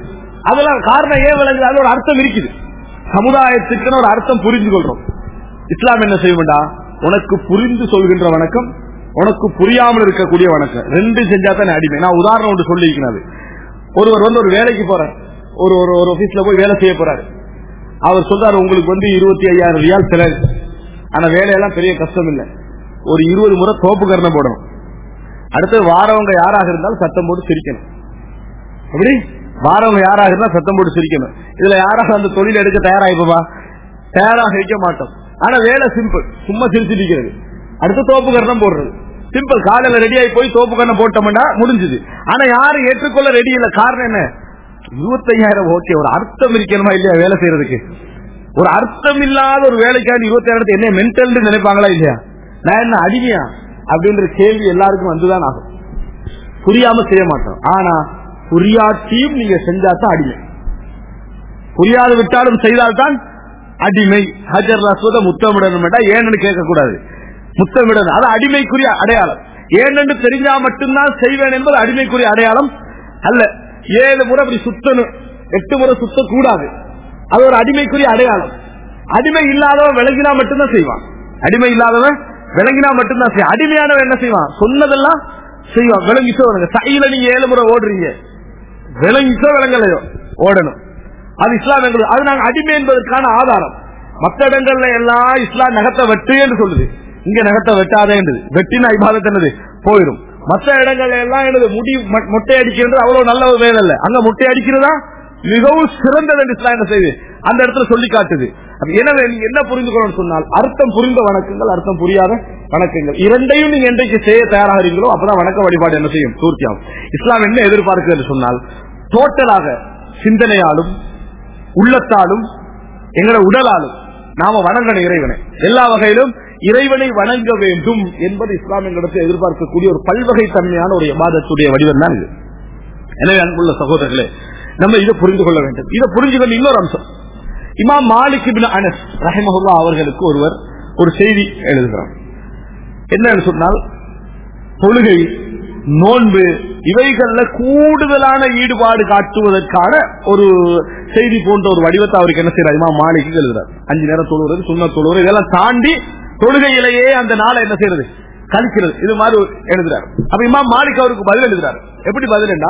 S2: அதெல்லாம் காரணம் ஏன் விளங்குது அது ஒரு அர்த்தம் இருக்குது சமுதாயத்துக்குன்னு ஒரு அர்த்தம் புரிந்து கொள்றோம் இஸ்லாம் என்ன செய்யும்டா உனக்கு புரிந்து சொல்கின்ற வணக்கம் உனக்கு புரியாமல் இருக்கக்கூடிய வணக்கம் ரெண்டு செஞ்சா தான் அடிமை நான் உதாரணம் ஒன்று சொல்லியிருக்கிறது ஒருவர் வந்து ஒரு வேலைக்கு போறார் ஒரு ஒரு ஒரு ஆபீஸ்ல போய் வேலை செய்ய போறாரு அவர் சொல்றாரு உங்களுக்கு வந்து இருபத்தி ஐயாயிரம் ரியால் செலவு ஆனா வேலையெல்லாம் பெரிய கஷ்டம் இல்லை ஒரு இருபது முறை தோப்பு கரணம் போடணும் அடுத்து வாரவங்க யாராக இருந்தாலும் சத்தம் போட்டு சிரிக்கணும் எப்படி வாரவங்க யாராக இருந்தா சத்தம் போட்டு சிரிக்கணும் இதுல யாராக அந்த தொழில் எடுக்க தயாராகிப்பா தயாராக இருக்க மாட்டோம் ஆனா வேலை சிம்பிள் சும்மா சிரிச்சு நிக்கிறது அடுத்து தோப்பு கரணம் போடுறது சிம்பிள் காலையில ரெடி ஆகி போய் தோப்பு கண்ணம் போட்டோம்னா முடிஞ்சது ஆனா யாரும் ஏற்றுக்கொள்ள ரெடி இல்ல காரணம் என்ன இருபத்தையாயிரம் ஓகே ஒரு அர்த்தம் இருக்கணுமா இல்லையா வேலை செய்யறதுக்கு ஒரு அர்த்தம் இல்லாத ஒரு வேலைக்காண்டி இருபத்தாயிரத்து என்ன மென்டல் நினைப்பாங்களா இல்லையா நான் என்ன அடிமையா அப்படின்ற கேள்வி எல்லாருக்கும் வந்துதான் ஆகும் புரியாம செய்ய மாட்டோம் ஆனா புரியாட்டியும் நீங்க செஞ்சாதான் அடிமை புரியாது விட்டாலும் செய்தால்தான் அடிமை ஹஜர் ரசோத முத்தமிடணும் ஏன்னு கேட்க கூடாது முத்தமிடணும் அது அடிமைக்குரிய அடையாளம் ஏனென்று தெரிஞ்சா மட்டும்தான் செய்வேன் என்பது அடிமைக்குரிய அடையாளம் அல்ல ஏழு முறை அப்படி சுத்தணும் எட்டு முறை சுத்த கூடாது அது ஒரு அடிமைக்குரிய அடையாளம் அடிமை இல்லாதவன் விளங்கினா மட்டும்தான் செய்வான் அடிமை இல்லாதவன் விளங்கினா மட்டும்தான் செய்வான் அடிமையானவன் என்ன செய்வான் சொன்னதெல்லாம் செய்வான் விளங்கிச்சோ விளங்க சையில நீங்க ஏழு முறை ஓடுறீங்க விளங்கிச்சோ விளங்கலையோ ஓடணும் அது இஸ்லாம் எங்களுக்கு அது நாங்க அடிமை என்பதற்கான ஆதாரம் மற்ற இடங்கள்ல எல்லாம் இஸ்லாம் நகத்தை வெட்டு என்று சொல்லுது இங்க நகத்தை வெட்டாதே என்றது வெட்டின ஐபாதத் என்னது போயிடும் மற்ற இடங்கள்ல எல்லாம் எனது முடி மொ- மொட்டை அடிக்கிறது அவ்வளவு நல்ல ஒரு வேலை இல்ல அங்க மொட்டை அடிக்கிறதா மிகவும் சிறந்தது என்று இஸ்லாம் என்ன செய்யுது அந்த இடத்துல சொல்லி காட்டுது அப்ப எனவே நீங்க என்ன புரிந்து கொள்ளணும் சொன்னால் அர்த்தம் புரிந்த வணக்கங்கள் அர்த்தம் புரியாத வணக்கங்கள் இரண்டையும் நீங்க என்றைக்கு செய்ய தயாராகிறீங்களோ அப்பதான் வணக்க வழிபாடு என்ன செய்யும் பூர்த்தியாகும் இஸ்லாம் என்ன எதிர்பார்க்கிறது என்று சொன்னால் டோட்டலாக சிந்தனையாலும் உள்ளத்தாலும் எங்களோட உடலாலும் நாம வணங்கணும் இறைவனை எல்லா வகையிலும் இறைவனை வணங்க வேண்டும் என்பது இஸ்லாம் எங்களிடத்தில் எதிர்பார்க்கக்கூடிய ஒரு பல்வகை தன்மையான ஒரு எபாதத்துடைய வடிவம் தான் இது எனவே அன்புள்ள சகோதரர்களே நம்ம இதை புரிந்து கொள்ள வேண்டும் இதை புரிஞ்சு கொள்ள இன்னொரு அம்சம் இமாம் மாலிக் இப்னு அனஸ் ரஹிமஹுல்லா அவர்களுக்கு ஒருவர் ஒரு செய்தி எழுதுகிறார் என்னன்னு சொன்னால் தொழுகை நோன்பு இவைகள்ல கூடுதலான ஈடுபாடு காட்டுவதற்கான ஒரு செய்தி போன்ற ஒரு வடிவத்தை அவருக்கு என்ன செய்யறாரு இமாம் மாலிக்கு எழுதுறார் அஞ்சு நேரம் தொழுவது சுண்ண தொழுவது இதெல்லாம் தாண்டி தொழுகையிலேயே அந்த நாளை என்ன செய்யறது கழிக்கிறது இது மாதிரி எழுதுறாரு அப்ப இமாம் மாலிக் அவருக்கு பதில் எழுதுறாரு எப்படி பதில்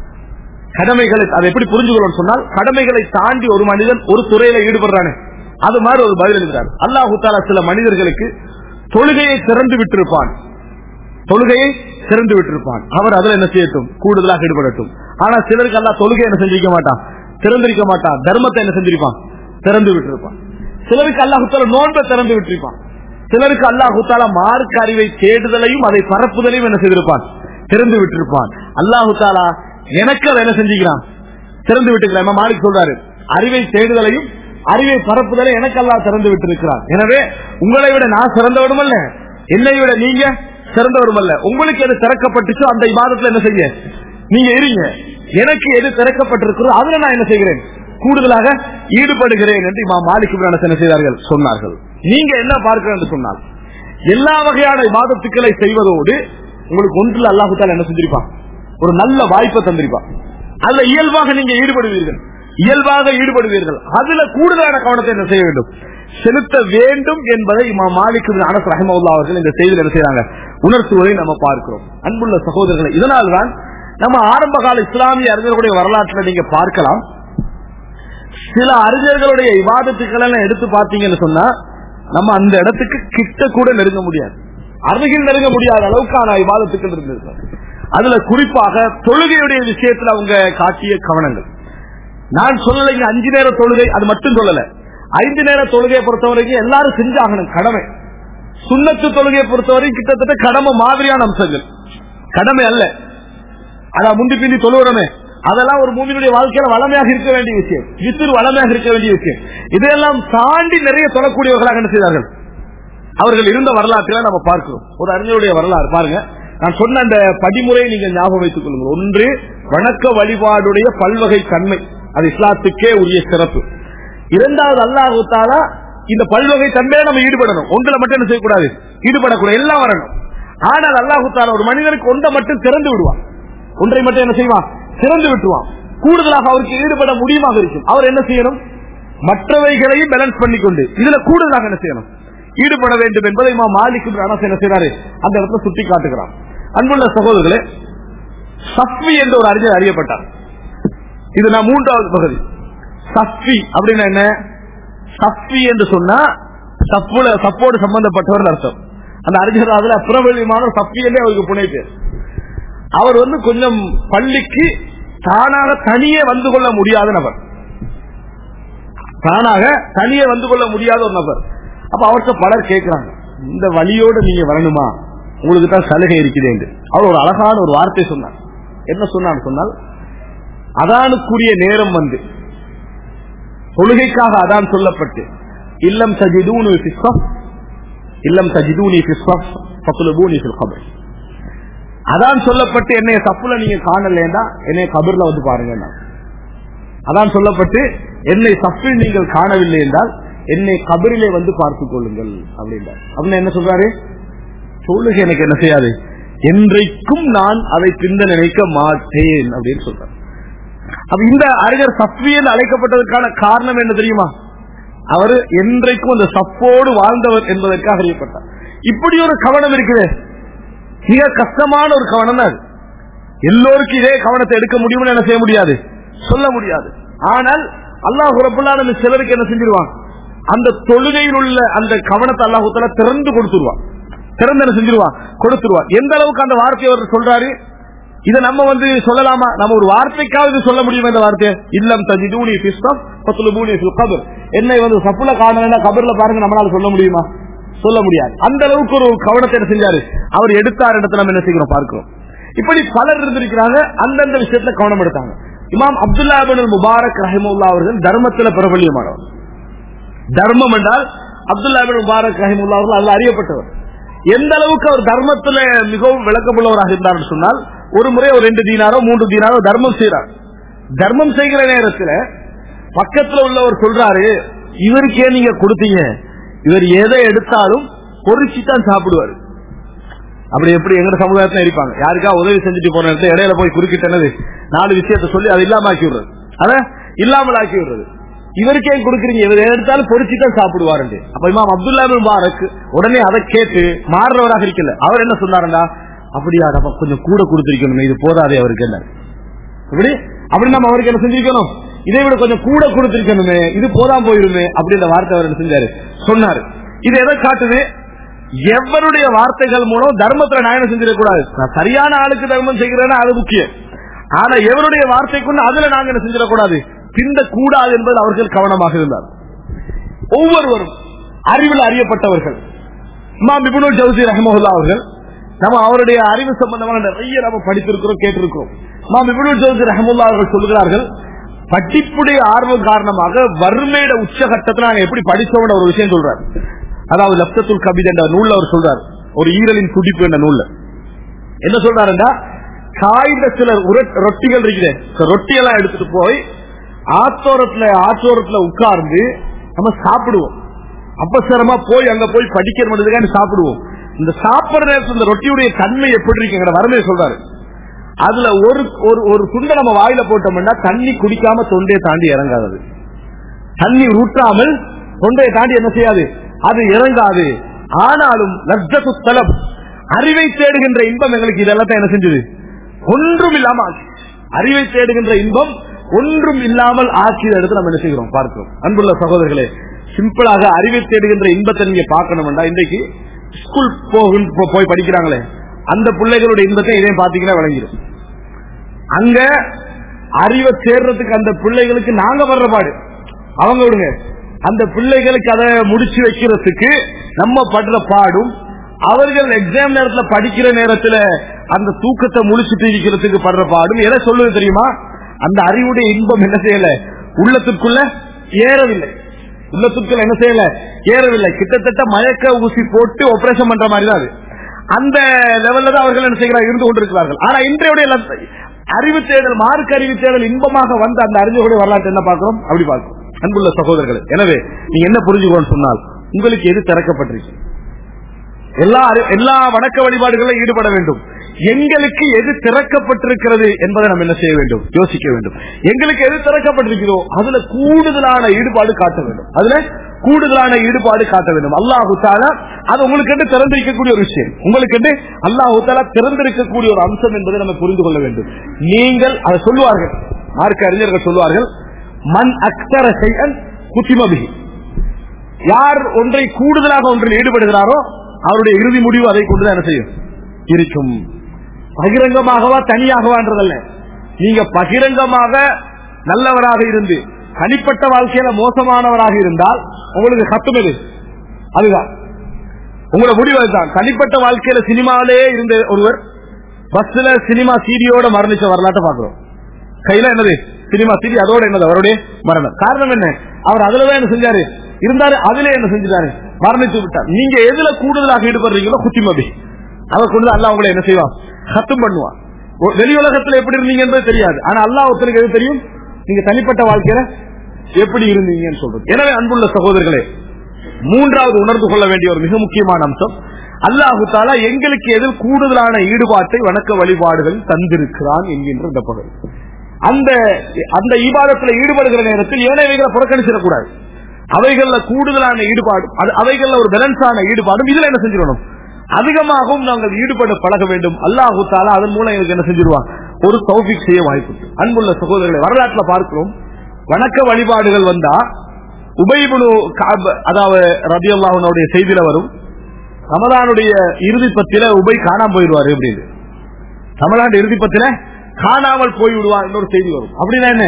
S2: கடமைகளை அதை எப்படி புரிஞ்சுக்கணும்னு சொன்னால் கடமைகளை தாண்டி ஒரு மனிதன் ஒரு துறையில ஈடுபடுறானே அது மாதிரி ஒரு பதில் எழுதுறார் அல்லாஹு தாலா சில மனிதர்களுக்கு தொழுகையை திறந்து விட்டிருப்பான் தொழுகையை திறந்து விட்டிருப்பான் அவர் அதுல என்ன செய்யட்டும் கூடுதலாக ஈடுபடட்டும் ஆனா சிலருக்கு அல்லா தொழுகை என்ன செஞ்சிருக்க மாட்டான் திறந்திருக்க மாட்டான் தர்மத்தை என்ன செஞ்சிருப்பான் திறந்து விட்டிருப்பான் சிலருக்கு அல்லாஹுத்தால நோன்பை திறந்து விட்டிருப்பான் சிலருக்கு அல்லாஹுத்தாலா மார்க் அறிவை தேடுதலையும் அதை பரப்புதலையும் என்ன செய்திருப்பான் திறந்து விட்டிருப்பான் அல்லாஹு தாலா எனக்கு அதை என்ன செஞ்சுக்கிறான் திறந்து விட்டுக்கிறான் மாலிக் சொல்றாரு அறிவை தேடுதலையும் அறிவை பரப்புதலை எனக்கு அல்லாஹ் திறந்து விட்டிருக்கிறான் எனவே உங்களை விட நான் சிறந்தவரும் அல்ல என்னை விட நீங்க சிறந்தவரும் அல்ல உங்களுக்கு எது திறக்கப்பட்டுச்சோ அந்த இபாதத்துல என்ன செய்ய நீங்க இருங்க எனக்கு எது திறக்கப்பட்டிருக்கிறதோ அதுல நான் என்ன செய்கிறேன் கூடுதலாக ஈடுபடுகிறேன் என்று இமாம் மாலிக் இப்ரான் என்ன செய்தார்கள் சொன்னார்கள் நீங்க என்ன பார்க்கிறேன் என்று சொன்னால் எல்லா வகையான இபாதத்துக்களை செய்வதோடு உங்களுக்கு ஒன்றில் அல்லாஹுத்தால் என்ன செஞ்சிருப்பான் ஒரு நல்ல வாய்ப்பை தந்திருப்பான் அதுல இயல்பாக நீங்க ஈடுபடுவீர்கள் இயல்பாக ஈடுபடுவீர்கள் அதுல கூடுதலான கவனத்தை என்ன செய்ய வேண்டும் செலுத்த வேண்டும் என்பதை இமாம் மாலிக் இப்னு அனஸ் ரஹிமவுல்லா அவர்கள் இந்த செய்தியில் என்ன செய்யறாங்க உணர்த்துவதை நம்ம பார்க்கிறோம் அன்புள்ள சகோதரர்களை இதனால்தான் நம்ம ஆரம்ப கால இஸ்லாமிய அறிஞர்களுடைய வரலாற்றில் நீங்க பார்க்கலாம் சில அறிஞர்களுடைய விவாதத்துக்கள் எல்லாம் எடுத்து பார்த்தீங்கன்னு சொன்னா நம்ம அந்த இடத்துக்கு கிட்ட கூட நெருங்க முடியாது அருகில் நெருங்க முடியாத அளவுக்கான விவாதத்துக்கள் இருந்திருக்கு அதுல குறிப்பாக தொழுகையுடைய விஷயத்துல அவங்க காட்டிய கவனங்கள் நான் சொல்லல இங்க அஞ்சு நேர தொழுகை அது மட்டும் சொல்லல ஐந்து நேர தொழுகையை பொறுத்தவரைக்கும் எல்லாரும் செஞ்சாகணும் கடமை சுண்ணத்து தொழுகையை பொறுத்தவரை கிட்டத்தட்ட கடமை மாதிரியான அம்சங்கள் கடமை அல்ல அதான் முந்தி பிந்தி தொழுகிறோமே அதெல்லாம் ஒரு மூமியினுடைய வாழ்க்கையில வளமையாக இருக்க வேண்டிய விஷயம் விசிறு வளமையாக இருக்க வேண்டிய விஷயம் இதையெல்லாம் தாண்டி நிறைய தொழக்கூடியவர்களாக என்ன செய்தார்கள் அவர்கள் இருந்த வரலாற்றில நம்ம பார்க்கிறோம் ஒரு அறிஞருடைய வரலாறு பாருங்க நான் சொன்ன அந்த படிமுறையை நீங்க ஞாபகம் வைத்துக் கொள்ளுங்கள் ஒன்று வணக்க வழிபாடுடைய பல்வகை தன்மை அது இஸ்லாத்துக்கே உரிய சிறப்பு இரண்டாவது அல்லாஹு தாலா இந்த பல்வகை தன்மையை நம்ம ஈடுபடணும் ஒன்றுல மட்டும் என்ன செய்யக்கூடாது ஈடுபடக்கூடாது எல்லாம் வரணும் ஆனால் அல்லாஹு தாலா ஒரு மனிதனுக்கு ஒன்றை மட்டும் திறந்து விடுவான் ஒன்றை மட்டும் என்ன செய்வான் திறந்து விட்டுவான் கூடுதலாக அவருக்கு ஈடுபட முடியுமாக இருக்கும் அவர் என்ன செய்யணும் மற்றவைகளையும் பேலன்ஸ் பண்ணிக்கொண்டு இதுல கூடுதலாக என்ன செய்யணும் ஈடுபட வேண்டும் என்பதை இமாம் மாலிக் இப்னு அனஸ் என்ன செய்யறாரு அந்த இடத்துல சுட்டி காட்டுகிறார் அன்புள்ள சகோதரர்களே சஃபி என்ற ஒரு அறிஞர் அறியப்பட்டார் இது நான் மூன்றாவது பகுதி சஃபி அப்படின்னா என்ன சஃபி என்று சொன்னா சப்புல சப்போடு சம்பந்தப்பட்டவர் அர்த்தம் அந்த அறிஞர் அதுல பிரபலியமான சஃபி என்றே அவருக்கு புனை பேர் அவர் வந்து கொஞ்சம் பள்ளிக்கு தானாக தனியே வந்து கொள்ள முடியாத நபர் தானாக தனியே வந்து கொள்ள முடியாத ஒரு நபர் அப்ப அவர்கிட்ட பலர் கேட்கிறாங்க இந்த வழியோடு நீங்க வரணுமா உங்களுக்கு தான் சலுகை இருக்குது என்று அவர் ஒரு அழகான ஒரு வார்த்தை சொன்னார் என்ன சொன்னார் சொன்னால் அதானுக்குரிய நேரம் வந்து தொழுகைக்காக அதான் சொல்லப்பட்டு இல்லம் தஜிதூனி ஃபி ஸஃப் இல்லம் தஜிதூனி ஃபி ஸஃப் ஃபத்லுபூனி ஃபில் கபர் அதான் சொல்லப்பட்டு என்னைய சப்புல நீங்க காணலேண்டா என்னைய கபர்ல வந்து பாருங்க அதான் சொல்லப்பட்டு என்னை சப்பில் நீங்கள் காணவில்லை என்றால் என்னை கபரிலே வந்து பார்த்துக் கொள்ளுங்கள் அப்படின்றார் அப்படின்னு என்ன சொல்றாரு தொழுகை எனக்கு என்ன செய்யாது என்றைக்கும் நான் அதை பிந்த நினைக்க மாட்டேன் அப்படின்னு சொல்றார் அப்ப இந்த அறிஞர் சஃபி என்று அழைக்கப்பட்டதற்கான காரணம் என்ன தெரியுமா அவர் என்றைக்கும் அந்த சப்போடு வாழ்ந்தவர் என்பதற்காக அறியப்பட்டார் இப்படி ஒரு கவனம் இருக்குது மிக கஷ்டமான ஒரு கவனம் தான் அது. எல்லோருக்கும் இதே கவனத்தை எடுக்க முடியும்னு என்ன செய்ய முடியாது சொல்ல முடியாது ஆனால் அல்லாஹ் ரபுல்லான சிலருக்கு என்ன செஞ்சிருவான் அந்த தொழுகையில் உள்ள அந்த கவனத்தை அல்லாஹுத்தால திறந்து கொடுத்துருவான் திறந்து என்ன செஞ்சிருவான் கொடுத்துருவான் எந்த அளவுக்கு அந்த வார்த்தையை அவர் சொல்றாரு இதை நம்ம வந்து சொல்லலாமா நம்ம ஒரு வார்த்தைக்காவது சொல்ல முடியுமா இந்த வார்த்தையை இல்லம் தஜிதூனி பிஸ்தம் பத்துலுபூனி ஃபில் கபர் என்னை வந்து சப்புல காணலன்னா கபர்ல பாருங்க நம்மளால சொல்ல முடியுமா சொல்ல முடியாது அந்த அளவுக்கு ஒரு கவனத்தை என்ன செஞ்சாரு அவர் எடுத்தார் இடத்துல நம்ம என்ன செய்கிறோம் பார்க்கிறோம் இப்படி பலர் இருந்திருக்கிறாங்க அந்தந்த விஷயத்துல கவனம் எடுத்தாங்க இமாம் அப்துல்லா பின் முபாரக் ரஹிமுல்லா அவர்கள் தர்மத்துல பிரபல்யமானவர் தர்மம் என்றால் அப்துல்லா பின் முபாரக் ரஹிமுல்லா அவர்கள் அதில் அறியப்பட்டவர் எந்த அளவுக்கு அவர் தர்மத்துல மிகவும் விளக்கமுள்ளவராக இருந்தார் சொன்னால் ஒரு முறை ஒரு ரெண்டு தீனாரோ மூன்று தீனாரோ தர்மம் செய்யறார் தர்மம் செய்கிற நேரத்துல பக்கத்துல உள்ளவர் சொல்றாரு இவருக்கே நீங்க கொடுத்தீங்க இவர் எதை எடுத்தாலும் பொறிச்சு தான் சாப்பிடுவாரு அப்படி எப்படி எங்க சமுதாயத்துல இருப்பாங்க யாருக்கா உதவி செஞ்சுட்டு போன இடத்துல இடையில போய் குறுக்கிட்டனது நாலு விஷயத்த சொல்லி அதை இல்லாம ஆக்கி விடுறது அத இல்லாமல் ஆக்கி விடுறது இவருக்கே கொடுக்குறீங்க இவர் எடுத்தாலும் பொறிச்சு தான் சாப்பிடுவாரு அப்ப இமாம் அப்துல்லா பின் முபாரக் உடனே அதை கேட்டு மாறுறவராக இருக்கல அவர் என்ன சொன்னாருண்டா அப்படியா நம்ம கொஞ்சம் கூட கொடுத்திருக்கணும் இது போதாதே அவருக்கு என்ன இப்படி அப்படி நம்ம அவருக்கு என்ன செஞ்சிருக்கணும் இதை விட கொஞ்சம் கூட கொடுத்திருக்கணுமே இது போதாம போயிருமே அப்படின்ற வார்த்தை அவர் என்ன செஞ்சாரு சொன்னாரு இது எதை காட்டுது எவருடைய வார்த்தைகள் மூலம் தர்மத்துல நான் என்ன செஞ்சிடக்கூடாது நான் சரியான ஆளுக்கு தர்மம் செய்கிறேன்னா அது முக்கியம் ஆனா எவருடைய வார்த்தை கொண்டு அதுல நாங்க என்ன செஞ்சிடக்கூடாது பிந்த கூடாது என்பது அவர்கள் கவனமாக இருந்தார் ஒவ்வொருவரும் அறிவில் அறியப்பட்டவர்கள் இமாம் இப்னுல் ஜவுசி ரஹ்மஹுல்லா அவர்கள் நம்ம அவருடைய அறிவு சம்பந்தமாக நிறைய நம்ம படித்திருக்கிறோம் கேட்டிருக்கிறோம் இமாம் இப்னுல் ஜவுசி ரஹ்மஹுல்லா அவர்கள் சொல்கிறார்கள் படிப்புடைய ஆர்வம் காரணமாக வறுமையிட உச்சகட்டத்தில் நாங்க எப்படி படிச்சோம்னு ஒரு விஷயம் சொல்றாரு அதாவது லப்தத்துல் கபீர் என்ற நூல்ல அவர் சொல்றார் ஒரு ஈரலின் துடிப்பு என்ற நூல்ல என்ன சொல்றாருன்னா காய்ந்த சில உர- ரொட்டிகள் இருக்குது ரொட்டி எல்லாம் எடுத்துட்டு போய் ஆத்தோரத்துல ஆற்றோரத்துல உட்கார்ந்து நம்ம சாப்பிடுவோம் அவசரமா போய் அங்க போய் படிக்கிற மட்டும் சாப்பிடுவோம் இந்த சாப்பிடுற நேரத்துல இந்த ரொட்டியுடைய தன்மை எப்படி இருக்குங்கிற வறுமையை சொல்றாரு அதுல ஒரு ஒரு ஒரு துண்டை நம்ம வாயில போட்டோம்னா தண்ணி குடிக்காம தொண்டையை தாண்டி இறங்காது தண்ணி ஊற்றாமல் தொண்டையை தாண்டி என்ன செய்யாது அது இறங்காது ஆனாலும் லஜ்ஜத்து தலம் அறிவை தேடுகின்ற இன்பம் எங்களுக்கு இதெல்லாம் என்ன செஞ்சது ஒன்றும் இல்லாம ஆச்சு. அறிவை தேடுகின்ற இன்பம் ஒன்றும் இல்லாமல் ஆட்சியை எடுத்து நம்ம என்ன செய்கிறோம் பார்க்கிறோம் அன்புள்ள சகோதரர்களே சிம்பிளாக அறிவை தேடுகின்ற இன்பத்தை நீங்க பார்க்கணும்டா இன்றைக்கு ஸ்கூல் போகும் போ- போய் படிக்கிறாங்களே அந்த பிள்ளைகளுடைய இன்பத்தை இதையும் பாத்தீங்கன்னா விளங்கிடும் அங்க அறிவை சேர்றதுக்கு அந்த பிள்ளைகளுக்கு நாங்க வர்ற பாடு அவங்க விடுங்க அந்த பிள்ளைகளுக்கு அதை முடிச்சு வைக்கிறதுக்கு நம்ம படுற பாடும் அவர்கள் எக்ஸாம் நேரத்துல படிக்கிற நேரத்துல அந்த தூக்கத்தை முடிச்சுட்டு இருக்கிறதுக்கு படுற பாடும் எதை சொல்லுது தெரியுமா அந்த அறிவுடைய இன்பம் என்ன செய்யல உள்ளத்துக்குள்ள ஏறவில்லை உள்ளத்துக்குள்ள என்ன செய்யல ஏறவில்லை கிட்டத்தட்ட மயக்க ஊசி போட்டு ஆபரேஷன் பண்ற மாதிரி தான் அது அந்த லெவல்ல தான் அவர்கள் என்ன செய்கிறார் இருந்து கொண்டிருக்கிறார்கள் ஆனா இன்றைய லட்ச- அறிவு தேடல் மார்க்க அறிவு தேடல் இன்பமாக வந்த அந்த அறிஞர்களுடைய வரலாற்று என்ன பார்க்கிறோம் அப்படி பார்க்கிறோம் அன்புள்ள சகோதரர்கள் எனவே நீங்க என்ன புரிஞ்சுக்கணும்னு சொன்னால் உங்களுக்கு எது திறக்கப்பட்டிருக்கு எல்லா எல்லா வணக்க வழிபாடுகளிலும் ஈடுபட வேண்டும் எங்களுக்கு எது திறக்கப்பட்டிருக்கிறது என்பதை நம்ம என்ன செய்ய வேண்டும் யோசிக்க வேண்டும் எங்களுக்கு எது திறக்கப்பட்டிருக்கிறதோ அதுல கூடுதலான ஈடுபாடு காட்ட வேண்டும் அதுல கூடுதலான ஈடுபாடு காட்ட வேண்டும் அல்லாஹு தாலா அது உங்களுக்கு திறந்திருக்கக்கூடிய ஒரு விஷயம் உங்களுக்கு அல்லாஹு தாலா திறந்திருக்கக்கூடிய ஒரு அம்சம் என்பதை நம்ம புரிந்து கொள்ள வேண்டும் நீங்கள் அதை சொல்லுவார்கள் மார்க்க அறிஞர்கள் சொல்லுவார்கள் மண் அக்தர செய்யன் குத்திமபிகி யார் ஒன்றை கூடுதலாக ஒன்றில் ஈடுபடுகிறாரோ அவருடைய இறுதி முடிவு அதை கொண்டுதான் என்ன செய்யும் இருக்கும் பகிரங்கமாகவா தனியாகவான்றதல்ல நீங்க பகிரங்கமாக நல்லவராக இருந்து தனிப்பட்ட வாழ்க்கையில மோசமானவராக இருந்தால் உங்களுக்கு சத்தம் எது அதுதான் உங்களோட முடிவு அதுதான் தனிப்பட்ட வாழ்க்கையில சினிமாவிலே இருந்த ஒருவர் பஸ்ல சினிமா சீடியோட மரணிச்ச வரலாற்றை பாக்குறோம் கையில என்னது சினிமா சீடி அதோட என்னது அவருடைய மரணம் காரணம் என்ன அவர் அதுலதான் என்ன செஞ்சாரு இருந்தாரு அதுல என்ன செஞ்சாரு மரணிச்சு விட்டார் நீங்க எதுல கூடுதலாக ஈடுபடுறீங்களோ குத்திமதி அதை கொண்டு அல்லா உங்களை என்ன செய்வான் சத்தம் பண்ணுவான் வெளி உலகத்துல எப்படி இருந்தீங்க என்பது தெரியாது ஆனா அல்லா ஒருத்தருக்கு எது தெரியும் நீங்க தனிப்பட்ட வாழ்க்கையில எப்படி இருந்தீங்கன்னு சொல்றது எனவே அன்புள்ள சகோதரர்களே மூன்றாவது உணர்ந்து கொள்ள வேண்டிய ஒரு மிக முக்கியமான அம்சம் அல்லாஹு தாலா எங்களுக்கு எதில் கூடுதலான ஈடுபாட்டை வணக்க வழிபாடுகள் தந்திருக்கிறான் என்கின்ற இந்த பகுதி அந்த அந்த ஈபாதத்தில் ஈடுபடுகிற நேரத்தில் ஏனைவைகளை புறக்கணிச்சிடக்கூடாது அவைகள்ல கூடுதலான ஈடுபாடு அவைகள்ல ஒரு பேலன்ஸான ஈடுபாடும் இதுல என்ன செஞ்சிடணும் அதிகமாகவும் நாங்கள் ஈடுபட பழக வேண்டும் அல்லாஹு தாலா அதன் மூலம் எனக்கு என்ன செஞ்சிருவான் ஒரு சௌபிக் செய்ய வாய்ப்பு அன்புள்ள சகோதரர்களை வரலாற்றுல பார்க்கிறோம் வணக்க வழிபாடுகள் வந்தா உபைபுனு அதாவது ரபி அல்லாஹனுடைய செய்தியில வரும் ரமதானுடைய இறுதி பத்தில உபை காணாம போயிடுவாரு அப்படின்னு தமிழ்நாடு இறுதி பத்தில காணாமல் போய் விடுவார் இன்னொரு செய்தி வரும் அப்படின்னா என்ன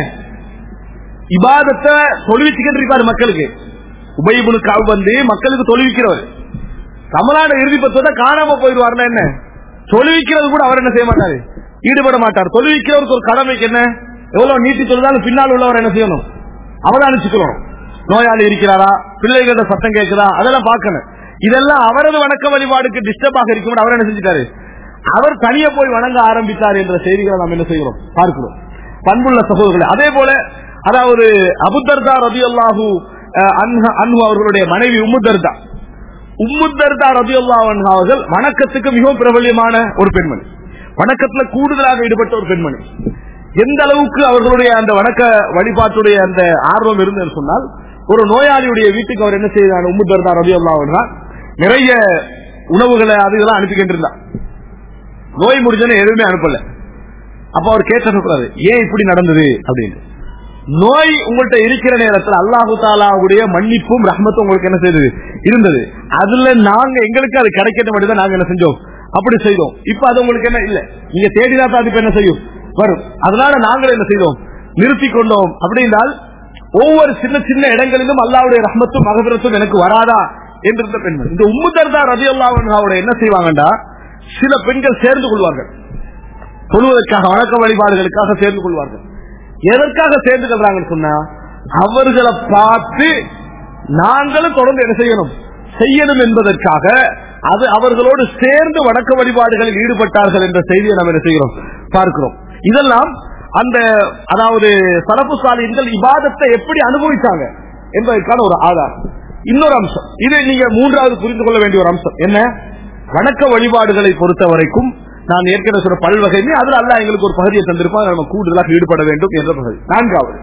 S2: இபாதத்தை தொழுவிச்சுக்கிட்டு இருப்பாரு மக்களுக்கு உபயபுனு காவு வந்து மக்களுக்கு தொழுவிக்கிறவர் தமிழ்நாடு இறுதி பத்தத்தை காணாம போயிடுவார்னா என்ன தொழுவிக்கிறது கூட அவர் என்ன செய்ய மாட்டாரு ஈடுபட மாட்டார் தொழுவிக்கிறவருக்கு ஒரு கடமைக்கு என்ன எவ்வளவு நீட்டி தொழுதாலும் பின்னால் உள்ளவர் என்ன செய்யணும் அவதானிச்சுக்கணும் நோயாளி இருக்கிறாரா பிள்ளைகளோட சத்தம் கேட்குதா அதெல்லாம் பார்க்கணும் இதெல்லாம் அவரது வணக்க வழிபாடுக்கு டிஸ்டர்ப் ஆக இருக்கும் அவர் என்ன செஞ்சுட்டாரு அவர் தனியே போய் வணங்க ஆரம்பித்தார் என்ற செய்திகளை நாம் என்ன செய்கிறோம் பார்க்கிறோம் பண்புள்ள சகோதரர்கள் அதே போல அதாவது அபுதர்தா ரபி அல்லாஹூ அன்ஹு அவர்களுடைய மனைவி உம்முதர்தா உம்முதர்தா ரபி அல்லாஹ் அவர்கள் வணக்கத்துக்கு மிகவும் பிரபல்யமான ஒரு பெண்மணி வணக்கத்துல கூடுதலாக ஈடுபட்ட ஒரு பெண்மணி எந்த அளவுக்கு அவர்களுடைய அந்த வணக்க வழிபாட்டுடைய அந்த ஆர்வம் இருந்தது சொன்னால் ஒரு நோயாளியுடைய வீட்டுக்கு அவர் என்ன செய்தார் உம்முதர்தா ரபி அல்லாஹ் நிறைய உணவுகளை அதுகளை அனுப்பிக்கிட்டு இருந்தார் நோய் முடிஞ்சோன்னு எதுவுமே அனுப்பல அப்ப அவர் கேட்ட சொல்றாரு ஏன் இப்படி நடந்தது அப்படின்னு நோய் உங்கள்கிட்ட இருக்கிற நேரத்தில் அல்லாஹு தாலாவுடைய மன்னிப்பும் ரஹ்மத்தும் உங்களுக்கு என்ன செய்தது இருந்தது அதுல நாங்க எங்களுக்கு அது கிடைக்கிற மட்டும் நாங்க என்ன செஞ்சோம் அப்படி செய்தோம் இப்ப அது உங்களுக்கு என்ன இல்ல நீங்க தேடினா தான் அது என்ன செய்யும் வரும் அதனால நாங்கள் என்ன செய்தோம் நிறுத்தி கொண்டோம் அப்படின்னால் ஒவ்வொரு சின்ன சின்ன இடங்களிலும் அல்லாவுடைய ரஹ்மத்தும் மகபிரத்தும் எனக்கு வராதா என்று பெண்கள் இந்த உம்முதர்தா ரதி அல்லாவுடைய என்ன செய்வாங்கடா சில பெண்கள் சேர்ந்து கொள்வார்கள் தொழுவதற்காக வணக்க வழிபாடுகளுக்காக சேர்ந்து கொள்வார்கள் எதற்காக சேர்ந்து கொள்றாங்கன்னு சொன்னா அவர்களை பார்த்து நாங்களும் தொடர்ந்து என்ன செய்யணும் செய்யணும் என்பதற்காக அது அவர்களோடு சேர்ந்து வணக்க வழிபாடுகளில் ஈடுபட்டார்கள் என்ற செய்தியை நாம் என்ன செய்கிறோம் பார்க்கிறோம் இதெல்லாம் அந்த அதாவது சரப்பு சாலியன்கள் இபாதத்தை எப்படி அனுபவித்தாங்க என்பதற்கான ஒரு ஆதாரம் இன்னொரு அம்சம் இது நீங்க மூன்றாவது புரிந்து கொள்ள வேண்டிய ஒரு அம்சம் என்ன வணக்க வழிபாடுகளை பொறுத்த வரைக்கும் நான் ஏற்கனவே சொன்ன பல்வகையுமே அதுல அல்ல எங்களுக்கு ஒரு பகுதியை தந்திருப்போம் நம்ம கூடுதலாக ஈடுபட வேண்டும் என்ற பகுதி நான்காவது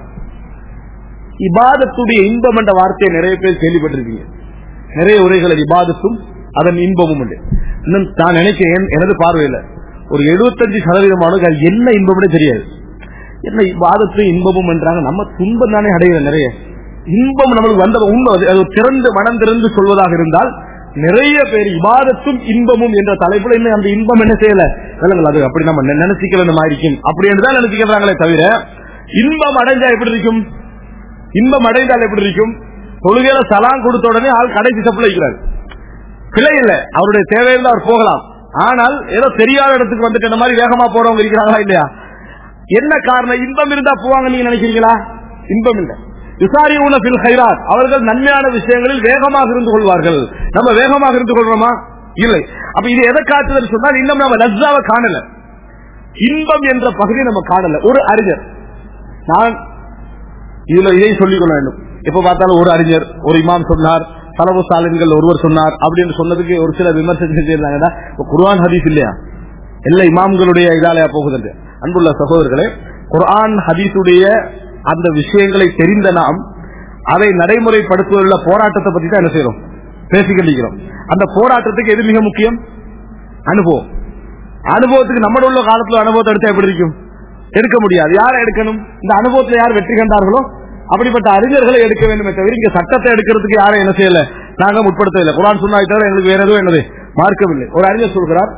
S2: இபாதத்துடைய இன்பம் என்ற வார்த்தையை நிறைய பேர் கேள்விப்பட்டிருக்கீங்க நிறைய உரைகள் இபாதத்தும் அதன் இன்பமும் உண்டு இன்னும் நான் நினைக்கிறேன் எனது பார்வையில ஒரு எழுபத்தஞ்சு சதவீதமானவர்கள் என்ன இன்பம்னே தெரியாது என்ன இபாதத்து இன்பமும் என்றாங்க நம்ம துன்பம் தானே அடைகிறோம் நிறைய இன்பம் நம்மளுக்கு வந்த உண்மை அது திறந்து மனம் திறந்து சொல்வதாக இருந்தால் நிறைய பேர் இபாதத்தும் இன்பமும் என்ற தலைப்புல இன்னும் அந்த இன்பம் என்ன செய்யல அது அப்படி நம்ம நினைச்சுக்கல இருக்கும் அப்படி என்றுதான் நினைச்சுக்கிறாங்களே தவிர இன்பம் அடைஞ்சா எப்படி இருக்கும் இன்பம் அடைந்தால் எப்படி இருக்கும் தொழுகையில சலாம் கொடுத்த உடனே ஆள் கடைசி தப்புல வைக்கிறார் பிழை இல்லை அவருடைய தேவையில் அவர் போகலாம் ஆனால் ஏதோ தெரியாத இடத்துக்கு வந்துட்டு இந்த மாதிரி வேகமா போறவங்க இருக்கிறாங்களா இல்லையா என்ன காரணம் இன்பம் இருந்தா போவாங்க நீங்க நினைக்கிறீங்களா இன்பம் இல்லை விசாரியூன பில் ஹைராத் அவர்கள் நன்மையான விஷயங்களில் வேகமாக இருந்து கொள்வார்கள் நம்ம வேகமாக இருந்து கொள்றோமா இல்லை அப்ப இது எதை காட்டுதுன்னு சொன்னால் இன்னும் நம்ம லஜ்ஜாவை காணல இன்பம் என்ற பகுதியை நம்ம காணல ஒரு அறிஞர் நான் இதுல இதை சொல்லிக் கொள்ள வேண்டும் எப்ப பார்த்தாலும் ஒரு அறிஞர் ஒரு இமாம் சொன்னார் சலவு சாலின்கள் ஒருவர் சொன்னார் அப்படின்னு சொன்னதுக்கு ஒரு சில விமர்சனம் செஞ்சிருந்தாங்கன்னா இப்ப குர்ஆன் ஹதீஸ் இல்லையா எல்லா இமாம்களுடைய இதாலயா போகுது அன்புள்ள சகோதரர்களே குர்ஆன் ஹதீஸுடைய அந்த விஷயங்களை தெரிந்த நாம் அதை நடைமுறைப்படுத்துவதில் போராட்டத்தை பத்தி தான் என்ன செய்யறோம் பேசிக்கொண்டிருக்கிறோம் அந்த போராட்டத்துக்கு எது மிக முக்கியம் அனுபவம் அனுபவத்துக்கு நம்மள உள்ள காலத்துல அனுபவத்தை எடுத்தா எப்படி இருக்கும் எடுக்க முடியாது யாரை எடுக்கணும் இந்த அனுபவத்துல யார் வெற்றி கண்டார்களோ அப்படிப்பட்ட அறிஞர்களை எடுக்க வேண்டுமே தவிர இங்க சட்டத்தை எடுக்கிறதுக்கு யாரும் என்ன செய்யல நாங்க முற்படுத்தவில்லை குரான் சொன்னா தவிர எங்களுக்கு வேற எதுவும் என்னது மார்க்கவில்லை ஒரு அறிஞர் சொல்கிறார்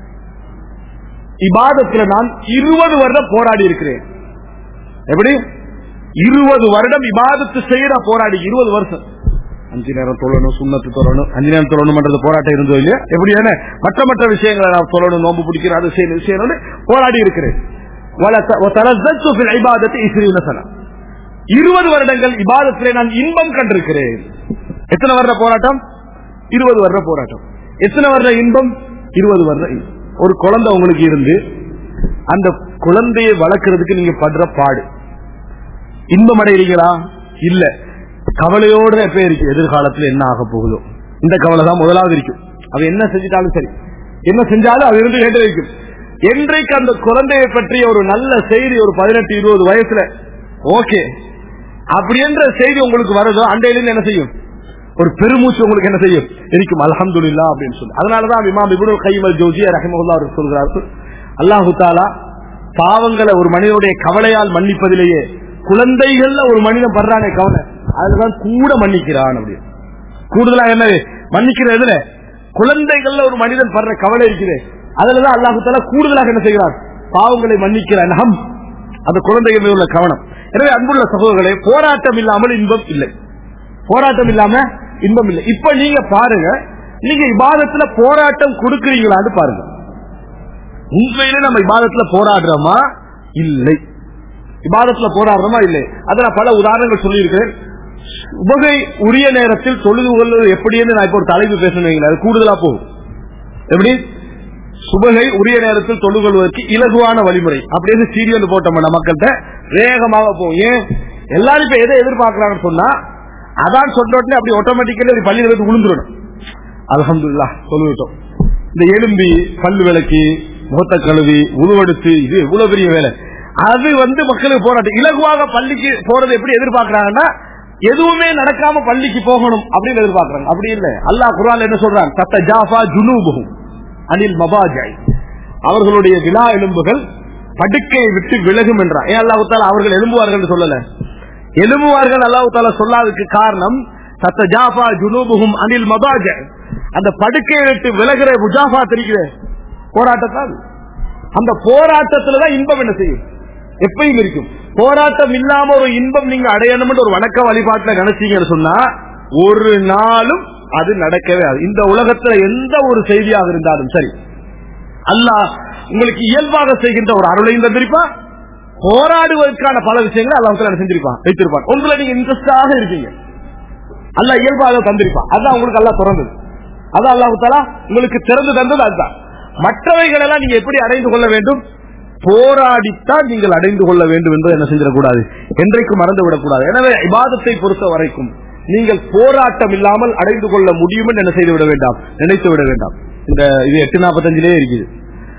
S2: இபாதத்துல நான் இருபது வருடம் போராடி இருக்கிறேன் எப்படி இருபது வருடம் இபாதத்து செய்ய நான் போராடி இருபது வருஷம் அஞ்சு நேரம் தொழணும் சுண்ணத்து தொழணும் அஞ்சு நேரம் தொழணும்ன்றது போராட்டம் இருந்தோ இல்லையா எப்படி என்ன மற்ற மற்ற விஷயங்களை நான் தொழணும் நோம்பு பிடிக்கிறேன் அது செய்யணும் செய்யணும்னு போராடி இருக்கிறேன் வல- வதலஸ்ஸத்து ஃபில் இபாதத்தி இஸ்ரீன சனா. இருபது வருடங்கள் இபாதத்திலே நான் இன்பம் கண்டிருக்கிறேன் எத்தனை வருட போராட்டம் இருபது வருட போராட்டம் எத்தனை வருட இன்பம் இருபது வருட இன்பம். ஒரு குழந்தை உங்களுக்கு இருந்து அந்த குழந்தையை வளர்க்கறதுக்கு நீங்க படுற பாடு இன்பம் அடைகிறீங்களா இல்ல கவலையோட எப்ப இருக்கு எதிர்காலத்துல என்ன ஆக போகுதோ இந்த கவலை தான் முதலாவது இருக்கும் அவ என்ன செஞ்சிட்டாலும் சரி என்ன செஞ்சாலும் அது இருந்து கேட்டு வைக்கும் என்றைக்கு அந்த குழந்தையை பற்றிய ஒரு நல்ல செய்தி ஒரு பதினெட்டு இருபது வயசுல ஓகே அப்படி என்ற செய்தி உங்களுக்கு வருதோ அண்டையிலிருந்து என்ன செய்யும் ஒரு பெருமூச்சு உங்களுக்கு என்ன செய்யும் இருக்கும் அல்ஹம்துலில்லாஹ் அப்படின்னு சொல்லி அதனாலதான் இமாம் இப்னுல் கைமல் ஜோஜியா ரஹிமஹுல்லா அவர் சொல்கிறார்கள் அல்லாஹு தாலா பாவங்களை ஒரு மனிதனுடைய கவலையால் மன்னிப்பதிலேயே குழந்தைகள்ல ஒரு மனிதன் படுறானே கவலை அதுதான் கூட மன்னிக்கிறான் அப்படி கூடுதலா என்னது மன்னிக்கிற எதுல குழந்தைகள்ல ஒரு மனிதன் படுற கவலை இருக்குது அதுலதான் அல்லாஹு தாலா கூடுதலாக என்ன செய்கிறார் பாவங்களை மன்னிக்கிறான் ஹம் அந்த குழந்தைகள் மீது உள்ள கவனம் எனவே அன்புள்ள சகோதரர்களே போராட்டம் இல்லாமல் இன்பம் இல்லை போராட்டம் இல்லாம இன்பம் இல்லை இப்ப நீங்க பாருங்க நீங்க இபாதத்துல போராட்டம் கொடுக்கறீங்களான்னு பாருங்க உண்மையிலே நம்ம இபாதத்துல போராடுறோமா இல்லை இபாதத்துல போராடுறோமா இல்லை அதை நான் பல உதாரணங்கள் சொல்லியிருக்கிறேன் உபகை உரிய நேரத்தில் தொழுது கொள்வது எப்படின்னு நான் இப்ப ஒரு தலைப்பு பேசணும் அது கூடுதலா போகும் எப்படி சுபகை உரிய நேரத்தில் தொழுது கொள்வதற்கு இலகுவான வழிமுறை அப்படின்னு சீரியல் போட்டோம்னா மக்கள்கிட்ட வேகமாக போகும் ஏன் எல்லாரும் இப்ப எதை எதிர்பார்க்கறாங்கன்னு சொன்னா அதான் சொன்ன உடனே அப்படி ஆட்டோமேட்டிக்கலி பள்ளியில வந்து விழுந்துடணும் அல்ஹம்துலில்லாஹ் சொல்லிவிட்டோம் இந்த எலும்பி பல்லு விளக்கி முகத்தை கழுவி உருவெடுத்து இது இவ்வளவு பெரிய வேலை அது வந்து மக்களுக்கு போராட்டம் இலகுவாக பள்ளிக்கு போறது எப்படி எதிர்பார்க்கறாங்கன்னா எதுவுமே நடக்காம பள்ளிக்கு போகணும் அப்படின்னு எதிர்பார்க்கறாங்க அப்படி இல்லை அல்லாஹ் குரான் என்ன சொல்றாங்க தத்த ஜாஃபா ஜுனூபுகும் அனில் மபாஜாய் அவர்களுடைய விழா எலும்புகள் படுக்கையை விட்டு விலகும் என்றார் ஏன் அல்லாஹு தாலா அவர்கள் எலும்புவார்கள் என்று சொல்லல எலும்புவார்கள் அல்லாஹு தாலா சொல்லாததுக்கு காரணம் சத்த ஜாஃபா ஜுனூபுகும் அனில் மபாஜ அந்த படுக்கையை விட்டு விலகிற முஜாஃபா தெரிகிற போராட்டத்தால் அந்த போராட்டத்துலதான் இன்பம் என்ன செய்யும் எப்பயும் இருக்கும் போராட்டம் இல்லாம ஒரு இன்பம் நீங்க அடையணும் ஒரு வணக்க வழிபாட்டுல நினைச்சீங்கன்னு சொன்னா ஒரு நாளும் அது நடக்கவே ஆகாது. இந்த உலகத்துல எந்த ஒரு செய்தியாக இருந்தாலும் சரி அல்லாஹ் உங்களுக்கு இயல்பாக செய்கின்ற ஒரு அருளையும் தந்திருப்பான் போராடுவதற்கான பல விஷயங்களை அல்லாஹ் செஞ்சிருப்பான் வைத்திருப்பான் உங்களை நீங்க இன்ட்ரெஸ்டாக இருக்கீங்க அல்லாஹ் இயல்பாக தந்திருப்பான் அதான் உங்களுக்கு அல்லாஹ் திறந்தது அதான் அல்லாஹு தாலா உங்களுக்கு திறந்து தந்தது அதுதான் மற்றவைகள் எல்லாம் நீங்க எப்படி அடைந்து கொள்ள வேண்டும் போராடித்தான் நீங்கள் அடைந்து கொள்ள வேண்டும் என்பதை என்ன செஞ்சிடக்கூடாது என்றைக்கும் மறந்து விடக்கூடாது எனவே இபாதத்தை பொறுத்த வரைக்கும் நீங்கள் போராட்டம் இல்லாமல் அடைந்து கொள்ள முடியும் என்று என்ன செய்து விட வேண்டாம் நினைத்து விட வேண்டாம் இந்த இது எட்டு நாற்பத்தஞ்சிலே இருக்குது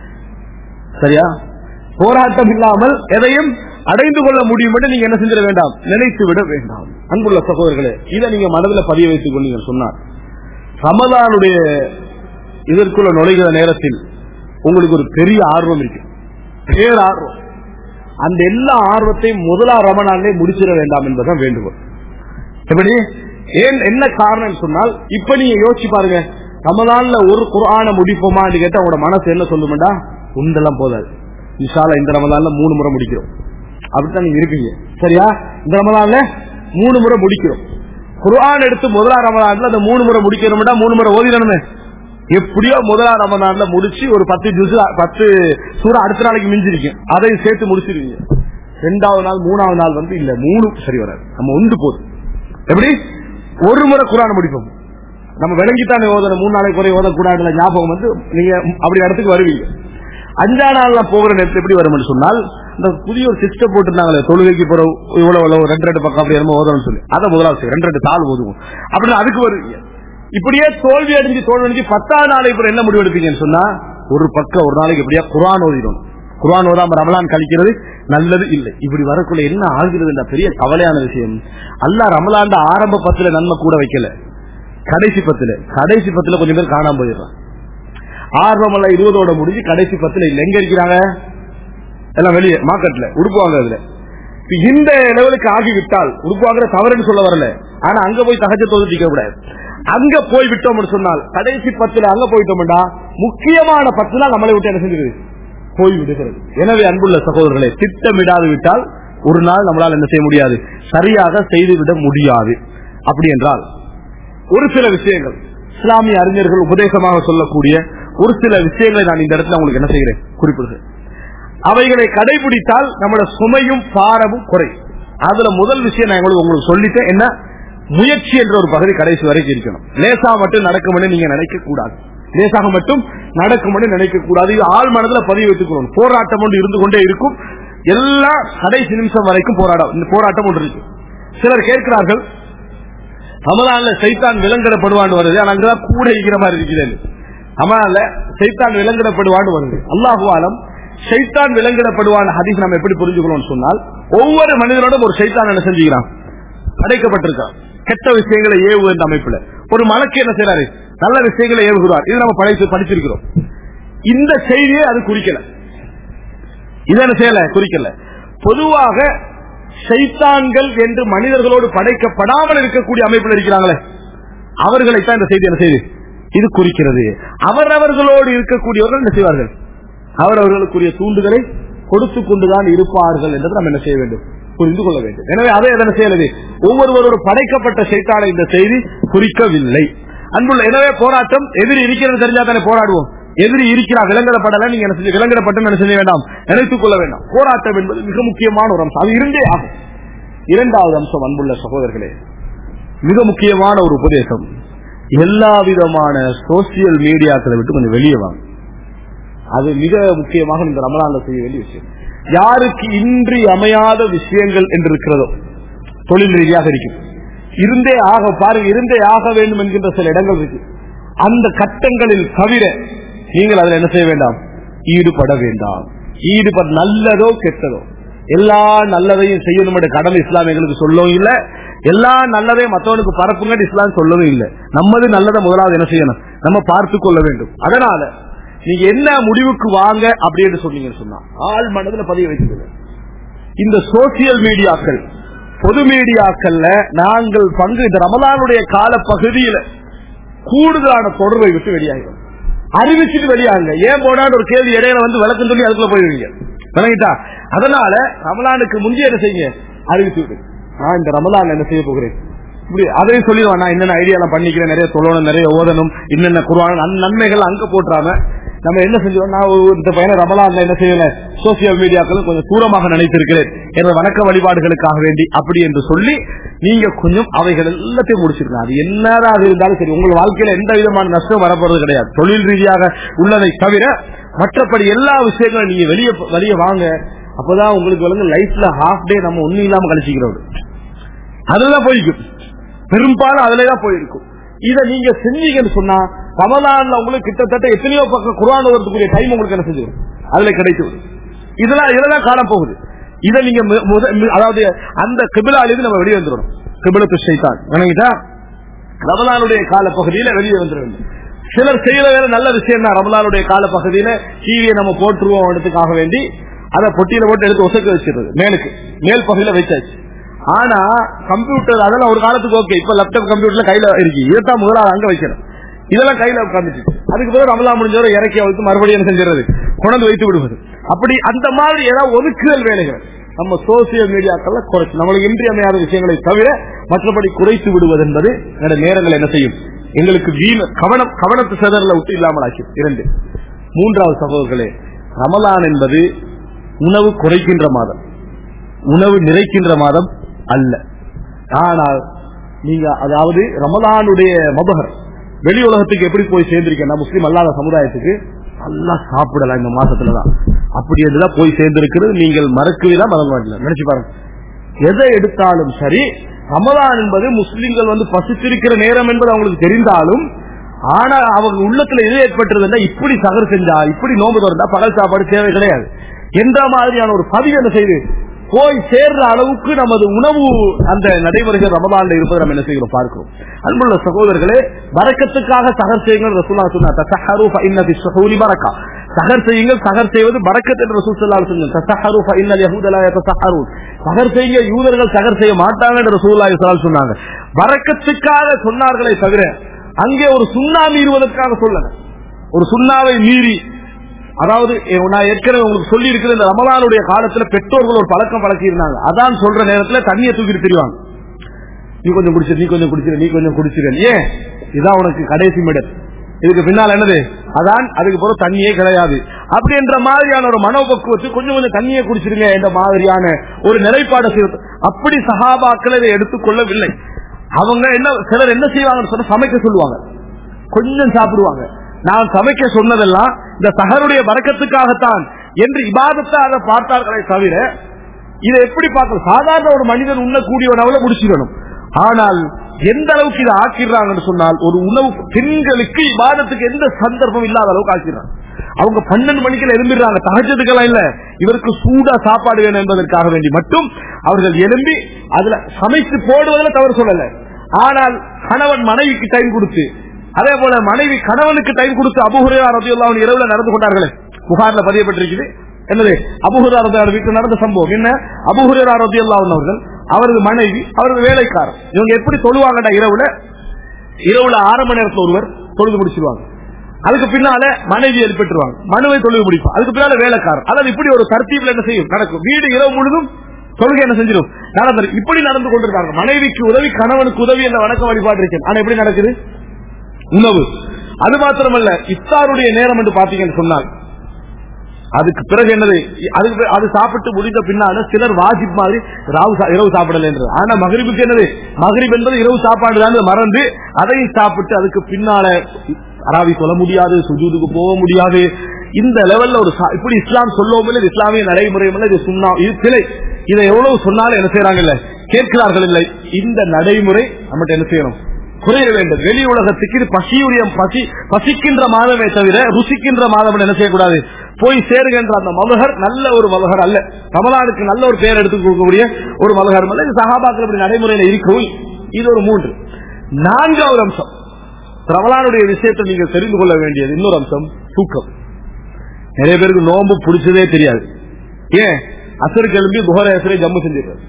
S2: சரியா போராட்டம் இல்லாமல் எதையும் அடைந்து கொள்ள முடியும் என்று நீங்க என்ன செஞ்சிட வேண்டாம் நினைத்து விட வேண்டாம் அன்புள்ள சகோதரர்களே இதை நீங்க மனதில் பதிய வைத்துக் கொண்டீங்க சொன்னார் ரமலானுடைய இதற்குள்ள நுழைகிற நேரத்தில் உங்களுக்கு ஒரு பெரிய ஆர்வம் இருக்கு பேர் ஆர்வம் அந்த எல்லா ஆர்வத்தையும் முதலா ரமணாலே முடிச்சிட வேண்டாம் என்பதுதான் வேண்டுகோள் எப்படி ஏன் என்ன காரணம் சொன்னால் இப்ப நீங்க யோசிச்சு பாருங்க ரமலான்ல ஒரு குரான முடிப்போமான்னு கேட்டா உங்களோட மனசு என்ன சொல்லுமெண்டா உண்டெல்லாம் போதாது இன்ஷால இந்த ரமலான்ல மூணு முறை முடிக்கிறோம் அப்படித்தான் நீங்க இருப்பீங்க சரியா இந்த ரமலான்ல மூணு முறை முடிக்கிறோம் குர்ஆன் எடுத்து முதலா ரமலான்ல அந்த மூணு முறை முடிக்கணும்டா மூணு முறை ஓதிடணுமே எப்படியோ முதலா ரமலான்ல முடிச்சு ஒரு பத்து ஜூஸ் பத்து சூறா அடுத்த நாளைக்கு மிஞ்சிருக்கும் அதையும் சேர்த்து முடிச்சிருவீங்க ரெண்டாவது நாள் மூணாவது நாள் வந்து இல்ல மூணு சரி வராது நம்ம ஒன்று போதும் எப்படி ஒரு முறை குரான் முடிப்போம் நம்ம விளங்கித்தானே ஓதணும் மூணு நாளைக்கு குறை ஓதக்கூடாதுல ஞாபகம் வந்து நீங்க அப்படி இடத்துக்கு வருவீங்க அஞ்சா நாள்ல போகிற நேரத்தில் எப்படி வரும்னு சொன்னால் இந்த புதிய ஒரு சிஸ்டம் போட்டுருந்தாங்களே தொழுகைக்கு போற இவ்வளவு இவ்வளவு ரெண்டு ரெண்டு பக்கம் அப்படி என்னமோ ஓதணும்னு சொல்லி அதை முதலாவது செய்யும். ரெண்டு ரெண்டு தாள் ஓதுவோம் அப்படின்னு அதுக்கு வருவீங்க இப்படியே தோல்வி அடைஞ்சு தோல்வி அடைஞ்சு பத்தாவது நாளை இப்ப என்ன முடிவு எடுப்பீங்கன்னு சொன்னா ஒரு பக்கம் ஒரு நாளைக்கு எப்படியா குரான் ஓதிடும் குரான் ஓதாம ரமலான் கழிக்கிறது நல்லது இல்லை இப்படி வரக்குள்ள என்ன ஆகுகிறது என்ற பெரிய கவலையான விஷயம் அல்லாஹ் ரமலாண்ட ஆரம்ப பத்துல நன்மை கூட வைக்கல கடைசி பத்துல கடைசி பத்துல கொஞ்சம் பேர் காணாம போயிடுறான் ஆர்வமல்ல இருபதோட முடிஞ்சு கடைசி பத்துல இல்ல எங்க இருக்கிறாங்க எல்லாம் வெளியே மார்க்கெட்ல உடுப்புவாங்க அதுல இப்ப இந்த லெவலுக்கு ஆகிவிட்டால் உடுப்புவாங்கிற தவறுன்னு சொல்ல வரல ஆனா அங்க போய் தகஜ தொகுதிக்க கூடாது அங்க போய் விட்டோம்னு சொன்னால் கடைசி பத்துல அங்க போயிட்டோம்டா முக்கியமான பத்துல நம்மளை விட்டு என்ன செஞ்சிருது போய் விடுகிறது எனவே அன்புள்ள சகோதரர்களே திட்டமிடாது விட்டால் ஒரு நாள் நம்மளால் என்ன செய்ய முடியாது சரியாக செய்துவிட முடியாது அப்படி என்றால் ஒரு சில விஷயங்கள் இஸ்லாமிய அறிஞர்கள் உபதேசமாக சொல்லக்கூடிய ஒரு சில விஷயங்களை நான் இந்த இடத்துல உங்களுக்கு என்ன செய்கிறேன் குறிப்பிடுகிறேன் அவைகளை கடைபிடித்தால் நம்மளோட சுமையும் பாரமும் குறை அதுல முதல் விஷயம் நான் உங்களுக்கு உங்களுக்கு சொல்லிட்டேன் என்ன முயற்சி என்ற ஒரு பகுதி கடைசி வரைக்கும் இருக்கணும் லேசா மட்டும் நடக்கும்னு நீங்க நினைக்க கூடாது லேசாக மட்டும் நடக்கும்னு நினைக்க கூடாது இது ஆள் மனதுல பதிவு வைத்துக்கணும் போராட்டம் ஒன்று இருந்து கொண்டே இருக்கும் எல்லா கடைசி நிமிஷம் வரைக்கும் போராட்டம் இந்த போராட்டம் ஒன்று இருக்கு சிலர் கேட்கிறார்கள் ரமலான்ல சைத்தான் விலங்கிடப்படுவான்னு வருது ஆனா அங்கதான் கூட இருக்கிற மாதிரி இருக்கிறது ரமலான்ல சைத்தான் விலங்கிடப்படுவான்னு வருது அல்லாஹுவாலம் சைத்தான் விலங்கிடப்படுவான் ஹதீஸ் நம்ம எப்படி புரிஞ்சுக்கணும்னு சொன்னால் ஒவ்வொரு மனிதனோடும் ஒரு சைத்தான் என்ன செஞ்சுக்கிறான் படைக்கப்பட்டிருக்கான் கெட்ட விஷயங்களை ஏவுகின்ற அமைப்புல ஒரு மலக்கு என்ன செய்யறாரு நல்ல விஷயங்களை ஏவுகிறார் இது நம்ம படைத்து படிச்சிருக்கிறோம் இந்த செய்தியை அது குறிக்கல இதை என்ன செய்யல குறிக்கல பொதுவாக சைத்தான்கள் என்று மனிதர்களோடு படைக்கப்படாமல் இருக்கக்கூடிய அமைப்பில் இருக்கிறாங்களே அவர்களைத்தான் இந்த செய்தி என்ன செய்யுது இது குறிக்கிறது அவரவர்களோடு இருக்கக்கூடியவர்கள் என்ன செய்வார்கள் அவரவர்களுக்குரிய தூண்டுதலை கொடுத்து கொண்டுதான் இருப்பார்கள் என்றது நம்ம என்ன செய்ய வேண்டும் புரிந்து கொள்ள வேண்டும் எனவே அதை எதனை செய்யறது ஒவ்வொருவரோடு படைக்கப்பட்ட சைத்தான இந்த செய்தி குறிக்கவில்லை அன்புள்ள எனவே போராட்டம் எதிரி இருக்கிறது தெரிஞ்சா தானே போராடுவோம் எதிரி இருக்கிறார் விலங்கிடப்படல நீங்க என்ன செஞ்சு விலங்கிடப்பட்டு என்ன செய்ய வேண்டாம் நினைத்துக் கொள்ள வேண்டாம் போராட்டம் என்பது மிக முக்கியமான ஒரு அம்சம் அது இருந்தே ஆகும் இரண்டாவது அம்சம் அன்புள்ள சகோதரர்களே மிக முக்கியமான ஒரு உபதேசம் எல்லா விதமான சோசியல் மீடியாக்களை விட்டு கொஞ்சம் வெளியே வாங்க அது மிக முக்கியமாக இந்த ரமலான்ல செய்ய வேண்டிய விஷயம் யாருக்கு இன்றி அமையாத விஷயங்கள் என்று இருக்கிறதோ தொழில் ரீதியாக இருக்கும் இருந்தே ஆக பாருங்க இருந்தே ஆக வேண்டும் என்கின்ற சில இடங்கள் இருக்கு அந்த கட்டங்களில் தவிர நீங்கள் அதில் என்ன செய்ய வேண்டாம் ஈடுபட வேண்டாம் ஈடுபட நல்லதோ கெட்டதோ எல்லா நல்லதையும் செய்யணும் கடமை இஸ்லாம் எங்களுக்கு சொல்லவும் இல்லை எல்லா நல்லதையும் மற்றவனுக்கு பரப்புங்க இஸ்லாம் சொல்லவும் இல்லை நம்மது நல்லதை முதலாவது என்ன செய்யணும் நம்ம பார்த்து கொள்ள வேண்டும் அதனால நீங்க என்ன முடிவுக்கு வாங்க அப்படின்னு சொன்னீங்கன்னு சொன்னா ஆள் மனதுல பதிய வைக்கிறது இந்த சோசியல் மீடியாக்கள் பொது மீடியாக்கள்ல நாங்கள் பங்கு இந்த ரமலானுடைய கால பகுதியில கூடுதலான தொடர்பை விட்டு வெளியாகிறோம் அறிவிச்சுட்டு வெளியாங்க ஏன் போனான்னு ஒரு கேள்வி இடையில வந்து விளக்கம் சொல்லி அதுக்குள்ள போயிருவீங்க விளங்கிட்டா அதனால ரமலானுக்கு முந்தைய என்ன செய்யுங்க அறிவிச்சு விடு நான் இந்த ரமலான் என்ன செய்ய போகிறேன் இப்படி அதையும் சொல்லிடுவான் நான் என்னென்ன ஐடியா எல்லாம் பண்ணிக்கிறேன் நிறைய சொல்லணும் நிறைய ஓதணும் என்னென்ன குருவான நன்மைகள் அங்க போட்டுறாம நம்ம என்ன செஞ்சோம் நான் இந்த பையனை ரமலான்ல என்ன செய்யல சோசியல் மீடியாக்கள் கொஞ்சம் தூரமாக நினைத்திருக்கிறேன் என்ற வணக்க வழிபாடுகளுக்காக வேண்டி அப்படி என்று சொல்லி நீங்க கொஞ்சம் அவைகள் எல்லாத்தையும் முடிச்சிருக்கணும் அது என்னதாக இருந்தாலும் சரி உங்கள் வாழ்க்கையில எந்த விதமான நஷ்டம் வரப்போறது கிடையாது தொழில் ரீதியாக உள்ளதை தவிர மற்றபடி எல்லா விஷயங்களும் நீங்க வெளியே வெளியே வாங்க அப்பதான் உங்களுக்கு வந்து லைஃப்ல ஹாஃப் டே நம்ம ஒண்ணும் இல்லாம கழிச்சுக்கிறோம் அதுதான் போய்க்கும் பெரும்பாலும் அதுலதான் போயிருக்கும் இதை நீங்க செஞ்சீங்கன்னு சொன்னா ரமலான்ல உங்களுக்கு கிட்டத்தட்ட எத்தனையோ பக்கம் குரான் வரதுக்குரிய டைம் உங்களுக்கு என்ன செஞ்சு அதுல கிடைத்து இதெல்லாம் இதெல்லாம் காலம் போகுது இதை நீங்க அதாவது அந்த கிபிலாலிருந்து நம்ம வெளியே வந்துடணும் கிபிலத்து சைத்தான் நினைக்கிட்டா ரமலானுடைய கால பகுதியில வெளியே வந்துட வேண்டும் சிலர் செய்யற வேற நல்ல விஷயம் தான் ரமலானுடைய கால பகுதியில டிவியை நம்ம போட்டுருவோம் இடத்துக்காக வேண்டி அதை பொட்டியில போட்டு எடுத்து ஒசக்க வச்சிருது மேலுக்கு மேல் பகுதியில வச்சாச்சு ஆனா கம்ப்யூட்டர் அதெல்லாம் ஒரு காலத்துக்கு ஓகே இப்ப லேப்டாப் கம்ப்யூட்டர்ல கையில இருக்கு இதைத்தான் முதல்ல அங்க வைக்கணும் இதெல்லாம் கையில உட்காந்துச்சு அதுக்கு பிறகு ரமலா முடிஞ்சவரை இறக்கி வைத்து மறுபடியும் என்ன செஞ்சிருது கொண்டு வைத்து விடுவது அப்படி அந்த மாதிரி ஏதாவது ஒதுக்குதல் வேலைகள் நம்ம சோசியல் மீடியாக்கள்ல குறைச்சு நம்மளுக்கு இன்றியமையாத விஷயங்களை தவிர மற்றபடி குறைத்து விடுவது என்பது நேரங்கள் என்ன செய்யும் எங்களுக்கு வீண கவனம் கவனத்து செதறல விட்டு இல்லாமல் ஆக்கி இரண்டு மூன்றாவது சகோதரர்களே ரமலான் என்பது உணவு குறைக்கின்ற மாதம் உணவு நிறைக்கின்ற மாதம் அல்ல ஆனால் நீங்க அதாவது ரமலானுடைய மபகர் வெளி உலகத்துக்கு எப்படி போய் சேர்ந்திருக்கேன் முஸ்லீம் அல்லாத சமுதாயத்துக்கு நல்லா சாப்பிடலாம் இந்த மாசத்துலதான் அப்படி என்றுதான் போய் சேர்ந்திருக்கிறது நீங்கள் மறக்கவே தான் மறக்க மாட்டல நினைச்சு பாருங்க எதை எடுத்தாலும் சரி ரமதான் என்பது முஸ்லிம்கள் வந்து பசித்திருக்கிற நேரம் என்பது அவங்களுக்கு தெரிந்தாலும் ஆனா அவங்க உள்ளத்துல எது ஏற்பட்டிருந்தா இப்படி சகர் செஞ்சா இப்படி நோம்பு திறந்தா பகல் சாப்பாடு தேவை கிடையாது என்ற மாதிரியான ஒரு பதிவு என்ன செய்து போய் சேர்ற அளவுக்கு நமது உணவு அந்த நடைமுறைகள் ரமதான்ல இருப்பதை நம்ம என்ன செய்கிறோம் பார்க்கிறோம் அன்புள்ள சகோதரர்களே பறக்கத்துக்காக சகர் செய்யுங்கள் ரசூலா சொன்னார் தசஹரு ஃபஇன்ன ஃபி ஸுஹூரி பரக்கா சகர் செய்யுங்கள் சகர் செய்வது பரக்கத் என்று ரசூல் ஸல்லல்லாஹு அலைஹி வஸல்லம் தசஹரு ஃபஇன்னல் யஹூத லா யதசஹரூன் சகர் செய்ய யூதர்கள் சகர் செய்ய மாட்டாங்க என்று ரசூலுல்லாஹி ஸல்லல்லாஹு அலைஹி சொன்னாங்க பரக்கத்துக்காக சொன்னார்களே தவிர அங்கே ஒரு சுண்ணா மீறுவதற்காக சொல்லல ஒரு சுண்ணாவை மீறி அதாவது எ- நான் ஏற்கனவே உங்களுக்கு சொல்லி இருக்கிற இந்த ரமலானுடைய காலத்துல பெற்றோர்கள் ஒரு பழக்கம் பழக்கி இருந்தாங்க அதான் சொல்ற நேரத்துல தண்ணியை தூக்கிட்டு தெரிவாங்க நீ கொஞ்சம் குடிச்சிரு நீ கொஞ்சம் குடிச்சிரு நீ கொஞ்சம் குடிச்சிரு ஏன் இதான் உனக்கு கடைசி மெடல் இதுக்கு பின்னால் என்னது அதான் அதுக்கு பிறகு தண்ணியே கிடையாது அப்படின்ற மாதிரியான ஒரு மனோபக்குவத்து கொஞ்சம் கொஞ்சம் தண்ணியை குடிச்சிருங்க என்ற மாதிரியான ஒரு நிலைப்பாடு செய்வது அப்படி சகாபாக்கள் இதை எடுத்துக்கொள்ளவில்லை அவங்க என்ன சிலர் என்ன செய்வாங்கன்னு சொன்னா சமைக்க சொல்லுவாங்க கொஞ்சம் சாப்பிடுவாங்க நான் சமைக்க சொன்னதெல்லாம் இந்த சகருடைய வரக்கத்துக்காகத்தான் என்று இபாதத்தாக பார்த்தார்களே தவிர இதை எப்படி பார்க்கணும் சாதாரண ஒரு மனிதன் உண்ணக்கூடிய உணவுல முடிச்சிடணும் ஆனால் எந்த அளவுக்கு இதை ஆக்கிடுறாங்கன்னு சொன்னால் ஒரு உணவு பெண்களுக்கு இபாதத்துக்கு எந்த சந்தர்ப்பம் இல்லாத அளவுக்கு ஆக்கிடுறாங்க அவங்க பன்னெண்டு மணிக்கு எழும்பிடுறாங்க தகஜத்துக்கெல்லாம் இல்ல இவருக்கு சூடா சாப்பாடு வேணும் என்பதற்காக வேண்டி மட்டும் அவர்கள் எழும்பி அதுல சமைத்து போடுவதில் தவறு சொல்லல ஆனால் கணவன் மனைவிக்கு டைம் கொடுத்து அதே போல மனைவி கணவனுக்கு டைம் கொடுத்து அபுஹுரா ரதியுல்லா இரவுல நடந்து கொண்டார்களே புகார்ல பதியப்பட்டிருக்குது என்னது அபுஹுரா ரதியார் வீட்டில் நடந்த சம்பவம் என்ன அபுஹுரா ரதியுல்லா அவர்கள் அவரது மனைவி அவரது வேலைக்காரர் இவங்க எப்படி தொழுவாங்கடா இரவுல இரவுல ஆறு மணி நேரத்துல ஒருவர் தொழுது முடிச்சிருவாங்க அதுக்கு பின்னால மனைவி எழுப்பிட்டுருவாங்க மனுவை தொழுது முடிப்போம் அதுக்கு பின்னால வேலைக்காரர் அதாவது இப்படி ஒரு தர்த்தீப்ல என்ன செய்யும் நடக்கும் வீடு இரவு முழுதும் தொழுகை என்ன செஞ்சிடும் நடந்தது இப்படி நடந்து கொண்டிருக்காங்க மனைவிக்கு உதவி கணவனுக்கு உதவி என்ற வணக்க வழிபாடு இருக்கு ஆனா எப்படி நடக்குது உணவு அது மாத்திரமல்ல இஃப்தாருடைய நேரம் என்று பாத்தீங்கன்னு சொன்னால் அதுக்கு பிறகு என்னது அதுக்கு பிறகு அது சாப்பிட்டு முடிந்த பின்னால சிலர் வாஜிப் மாதிரி ராவு சா- இரவு சாப்பிடல என்றது ஆனா மகரிபுக்கு என்னது மகரிப் என்பது இரவு சாப்பாடு தான் மறந்து அதையும் சாப்பிட்டு அதுக்கு பின்னால அராவி சொல்ல முடியாது சுஜூதுக்கு போக முடியாது இந்த லெவல்ல ஒரு சா- இப்படி இஸ்லாம் சொல்லவும் இல்லை இது இஸ்லாமிய நடைமுறையும் இல்லை இது சுண்ணா இது சிலை இதை எவ்வளவு சொன்னாலும் என்ன செய்யறாங்க இல்ல கேட்கிறார்கள் இல்லை இந்த நடைமுறை நம்மகிட்ட என்ன செய்யணும் குறைய வேண்டும் வெளி உலகத்துக்கு இது பசியுடைய பசி பசிக்கின்ற மாதமே தவிர ருசிக்கின்ற மாதம் என்ன செய்யக்கூடாது போய் சேருகின்ற அந்த மலகர் நல்ல ஒரு மலகர் அல்ல ரமலானுக்கு நல்ல ஒரு பெயர் எடுத்து கொடுக்கக்கூடிய ஒரு மலகர் அல்ல இது சகாபாக்கள் இப்படி நடைமுறையில இருக்கவும் இது ஒரு மூன்று நான்காவது அம்சம் ரமலானுடைய விஷயத்தை நீங்க தெரிந்து கொள்ள வேண்டியது இன்னொரு அம்சம் தூக்கம் நிறைய பேருக்கு நோன்பு பிடிச்சதே தெரியாது ஏன் அசருக்கு எழுப்பி துஹர அசரை ஜம்மு செஞ்சிருக்காரு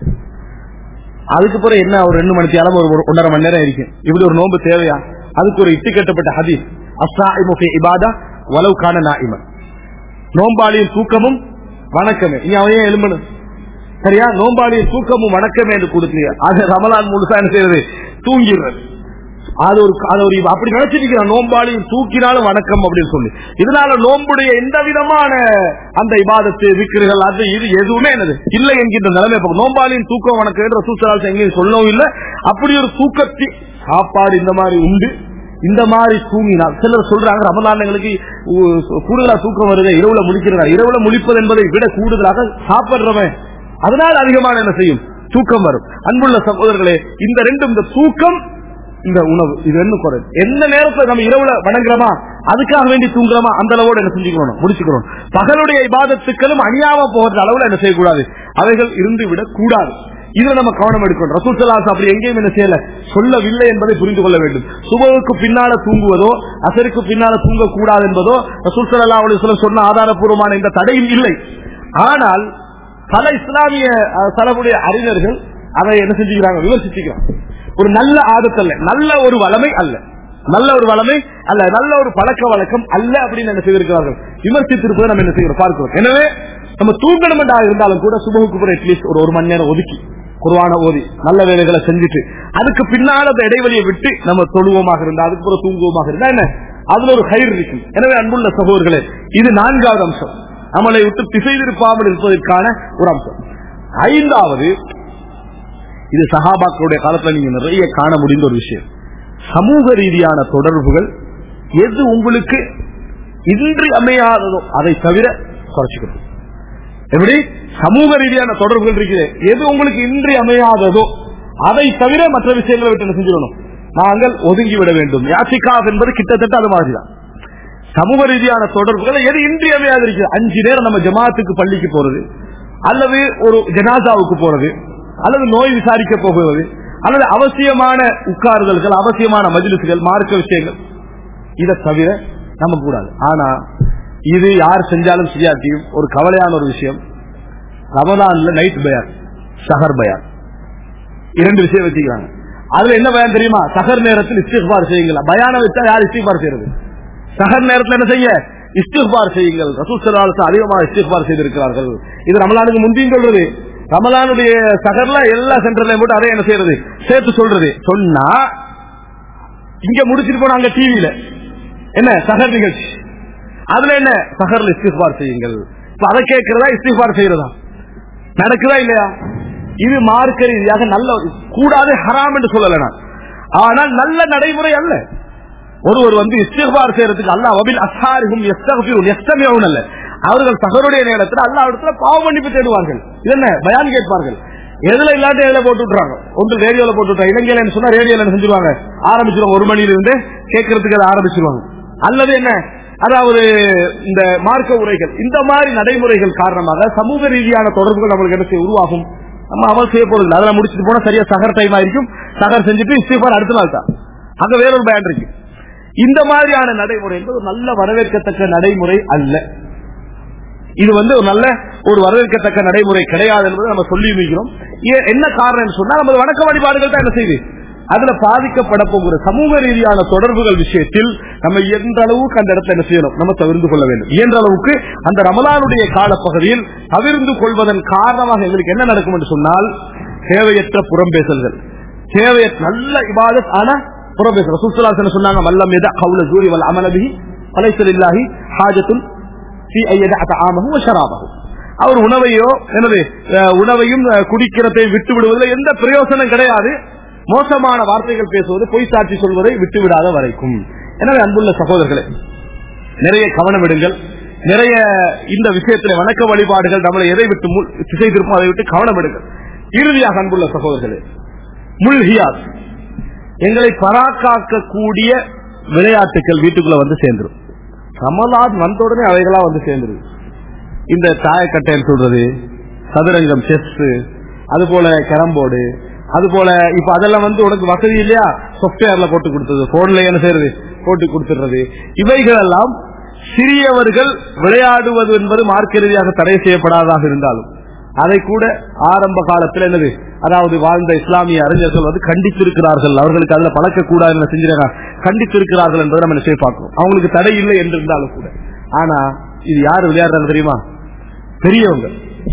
S2: அதுக்கு பிறகு என்ன ஒரு ரெண்டு மணி நேரம் ஒரு ஒரு ஒன்றரை மணி நேரம் இருக்கு இப்படி ஒரு நோன்பு தேவையா அதுக்கு ஒரு இட்டு கட்டப்பட்ட ஹதீஸ் அஸ்ஸாயிமு ஃபி இபாதா வலவு கான நாயிமன் நோம்பாளியின் தூக்கமும் வணக்கமே இங்க அவன் ஏன் எலும்பணும் சரியா நோம்பாளியின் தூக்கமும் வணக்கமே என்று கொடுத்தீங்க அது ரமலான் முழுசா என்ன செய்யறது தூங்கிடுறது அது ஒரு அது ஒரு அப்படி நினைச்சிருக்கிறான் நோம்பாளியும் தூக்கினாலும் வணக்கம் அப்படின்னு சொல்லி இதனால நோம்புடைய எந்த விதமான அந்த இபாதத்து விக்கிர்கள் அது இது எதுவுமே என்னது இல்லை என்கின்ற நிலைமை போகும் நோம்பாளியின் தூக்கம் வணக்கம் என்று ரசூசலால் எங்கேயும் சொல்லவும் இல்லை அப்படி ஒரு தூக்கத்தி சாப்பாடு இந்த மாதிரி உண்டு இந்த மாதிரி தூங்கினால் சிலர் சொல்றாங்க ரமலானங்களுக்கு கூடுதலா தூக்கம் வருது இரவுல முழிக்கிறதா இரவுல முழிப்பது என்பதை விட கூடுதலாக சாப்பிடுறவன் அதனால் அதிகமான என்ன செய்யும் தூக்கம் வரும் அன்புள்ள சகோதரர்களே இந்த ரெண்டும் இந்த தூக்கம் இந்த உணவு இது என்ன குறை எந்த நேரத்துல நம்ம இரவுல வணங்குறோமா அதுக்காக வேண்டி தூங்குறோமா அந்த அளவோட என்ன செஞ்சுக்கணும் முடிச்சுக்கிறோம் பகலுடைய இபாதத்துக்களும் அணியாம போகிற அளவுல என்ன செய்யக்கூடாது அவைகள் இருந்து விடக் கூடாது இதுல நம்ம கவனம் எடுக்கணும் ரசூல் சலாஸ் அப்படி எங்கேயும் என்ன செய்யல சொல்லவில்லை என்பதை புரிந்து கொள்ள வேண்டும் சுபவுக்கு பின்னால தூங்குவதோ அசருக்கு பின்னால தூங்க கூடாது என்பதோ ரசூல் சல்லா அலுவலம் சொன்ன ஆதாரபூர்வமான இந்த தடையும் இல்லை ஆனால் பல இஸ்லாமிய அஹ், தரப்புடைய அறிஞர்கள் அதை என்ன செஞ்சுக்கிறாங்க விமர்சிச்சுக்கிறாங்க ஒரு நல்ல ஆதத்தல்ல நல்ல ஒரு வளமை அல்ல நல்ல ஒரு வளமை அல்ல நல்ல ஒரு பழக்க வழக்கம் அல்ல அப்படின்னு என்ன செய்திருக்கிறார்கள் விமர்சித்திருப்பதை நம்ம என்ன செய்கிறோம் பார்க்கிறோம் எனவே நம்ம தூங்கணும் என்றா இருந்தாலும் கூட சுபகுக்கு பிறகு அட்லீஸ்ட் ஒரு ஒரு மணி நேரம் ஒதுக்கி குர்வான ஓதி நல்ல வேலைகளை செஞ்சுட்டு அதுக்கு பின்னால் அந்த இடைவெளியை விட்டு நம்ம தொழுவோமாக இருந்தா அதுக்கு பிறகு தூங்குவோமாக இருந்தா என்ன அதுல ஒரு கயிறு இருக்கு எனவே அன்புள்ள சகோதரர்களே இது நான்காவது அம்சம் நம்மளை விட்டு திசை திருப்பாமல் இருப்பதற்கான ஒரு அம்சம் ஐந்தாவது இது சஹாபாக்களுடைய காலத்துல நீங்க நிறைய காண முடிந்த ஒரு விஷயம் சமூக ரீதியான தொடர்புகள் எது உங்களுக்கு இன்றி அமையாததோ அதை தவிர குறைச்சிக்கணும் எப்படி சமூக ரீதியான தொடர்புகள் இருக்குது எது உங்களுக்கு இன்றி அமையாததோ அதை தவிர மற்ற விஷயங்களை விட்டு என்ன செஞ்சிடணும் நாங்கள் ஒதுங்கி விட வேண்டும் யாசிகாப் என்பது கிட்டத்தட்ட அது மாதிரிதான் சமூக ரீதியான தொடர்புகளை எது இன்றியமையாது இருக்குது அஞ்சு நேரம் நம்ம ஜமாத்துக்கு பள்ளிக்கு போறது அல்லது ஒரு ஜனாசாவுக்கு போறது அல்லது நோய் விசாரிக்க போகிறது அல்லது அவசியமான உட்காருதல்கள் அவசியமான மஜிலிசுகள் மார்க்க விஷயங்கள் இதை தவிர நம்ம கூடாது ஆனா இது யார் செஞ்சாலும் செய்யாட்டியும் ஒரு கவலையான ஒரு விஷயம் ரமதான்ல நைட் பயான் சஹர் பயான் இரண்டு விஷயம் வச்சுக்கிறாங்க அதுல என்ன பயான் தெரியுமா சஹர் நேரத்தில் இஸ்திஃபார் செய்யுங்களா பயான வச்சா யார் இஸ்திஃபார் செய்யறது சஹர் நேரத்தில் என்ன செய்ய இஸ்திஃபார் செய்யுங்கள் ரசூல் சலாஹ் அதிகமாக இஸ்திஃபார் செய்திருக்கிறார்கள் இது ரமலானுக்கு முந்தியும் சொல்றது ரமலானுடைய சகர்ல எல்லா சென்டர்லயும் போட்டு அதை என்ன செய்யறது சேர்த்து சொல்றது சொன்னா இங்க முடிச்சிட்டு போனா அங்க டிவியில என்ன சகர் நிகழ்ச்சி அதுல என்ன சகர்ல இஸ்திஃபார் செய்யுங்கள் இப்ப அதை கேட்கிறதா இஸ்திஃபார் செய்யறதா நடக்குதா இல்லையா இது மார்க்க ரீதியாக நல்ல கூடாது ஹராம் என்று சொல்லல நான் ஆனால் நல்ல நடைமுறை அல்ல ஒருவர் வந்து இஸ்திஃபார் செய்யறதுக்கு அல்ல அபில் அசாரிகும் எஸ்தமியவும் அல்ல அவர்கள் சகருடைய நேரத்தில் அல்லா இடத்துல பாவ மன்னிப்பு தேடுவார்கள் இது என்ன பயான் கேட்பார்கள் எதுல இல்லாட்டி எதுல போட்டு விட்டுறாங்க ஒன்று ரேடியோல போட்டு விட்டுறாங்க இலங்கையில சொன்னா ரேடியோல என்ன செஞ்சிருவாங்க ஆரம்பிச்சிருவாங்க ஒரு மணில இருந்து கேட்கறதுக்கு அதை ஆரம்பிச்சிருவாங்க அல்லது என்ன அதாவது இந்த மார்க்க உரைகள் இந்த மாதிரி நடைமுறைகள் காரணமாக சமூக ரீதியான தொடர்புகள் நம்மளுக்கு என்ன செய்ய உருவாகும் நம்ம அமல் செய்ய போறது அதெல்லாம் முடிச்சுட்டு போனா சரியா சகர் டைம் ஆயிருக்கும் சகர் செஞ்சுட்டு இஸ்திஃபார் அடுத்த நாள் தான் அங்க வேறொரு பயன் இருக்கு இந்த மாதிரியான நடைமுறை என்பது ஒரு நல்ல வரவேற்கத்தக்க நடைமுறை அல்ல இது வந்து ஒரு நல்ல ஒரு வரவேற்கத்தக்க நடைமுறை கிடையாது என்பதை நம்ம சொல்லி இருக்கிறோம் என்ன காரணம் சொன்னா நமது வணக்க வழிபாடுகள் தான் என்ன செய்யுது அதுல பாதிக்கப்பட போகிற சமூக ரீதியான தொடர்புகள் விஷயத்தில் நம்ம எந்த அளவுக்கு அந்த இடத்துல என்ன செய்யணும் நம்ம தவிர்த்து கொள்ள வேண்டும் இயன்ற அளவுக்கு அந்த ரமலானுடைய காலப்பகுதியில் தவிர்த்து கொள்வதன் காரணமாக எங்களுக்கு என்ன நடக்கும் என்று சொன்னால் தேவையற்ற புறம்பேசல்கள் தேவையற்ற நல்ல இபாதத் ஆனா புறம்பேசல் சுற்றுலா சொன்னாங்க மல்லம் எதா கவுல ஜூரி வல் அமலபி அலைசல் இல்லாஹி ஹாஜத்துன் அவர் உணவையோ எனது உணவையும் குடிக்கிறதை விட்டு விடுவதில் எந்த பிரயோசனம் கிடையாது மோசமான வார்த்தைகள் பேசுவது பொய் சாட்சி சொல்வதை விட்டு விடாத வரைக்கும் எனவே அன்புள்ள சகோதரர்களே நிறைய கவனம் விடுங்கள் நிறைய இந்த விஷயத்தில் வணக்க வழிபாடுகள் நம்மளை எதை விட்டு திசை திருப்போம் அதை விட்டு கவனம் விடுங்கள் இறுதியாக அன்புள்ள சகோதரர்களே முல்ஹியாத் எங்களை பராக்காக்கக்கூடிய விளையாட்டுகள் வீட்டுக்குள்ள வந்து சேர்ந்துடும் ரமலான் வந்த உடனே அவைகளா வந்து சேர்ந்துருது இந்த தாயக்கட்டைன்னு சொல்றது சதுரங்கம் செஸ் அது போல கேரம்போர்டு அது போல இப்ப அதெல்லாம் வந்து உனக்கு வசதி இல்லையா சாப்ட்வேர்ல போட்டு கொடுத்தது போன்ல என்ன செய்யறது போட்டு கொடுத்துடுறது இவைகள் எல்லாம் சிறியவர்கள் விளையாடுவது என்பது மார்க்க ரீதியாக தடை செய்யப்படாததாக இருந்தாலும் அதை கூட ஆரம்ப காலத்தில் என்னது அதாவது வாழ்ந்த இஸ்லாமிய அறிஞர்கள் வந்து கண்டித்திருக்கிறார்கள் அவர்களுக்கு அதுல பழக்கக்கூடாது என்ன செஞ்சிருக்காங்க கண்டித்திருக்கிறார்கள் என்பதை நம்ம செய்ய பார்க்கணும் அவங்களுக்கு தடை இல்லை என்று இருந்தாலும் கூட ஆனா இது யாரு விளையாடுறாங்க தெரியுமா பெரியவங்க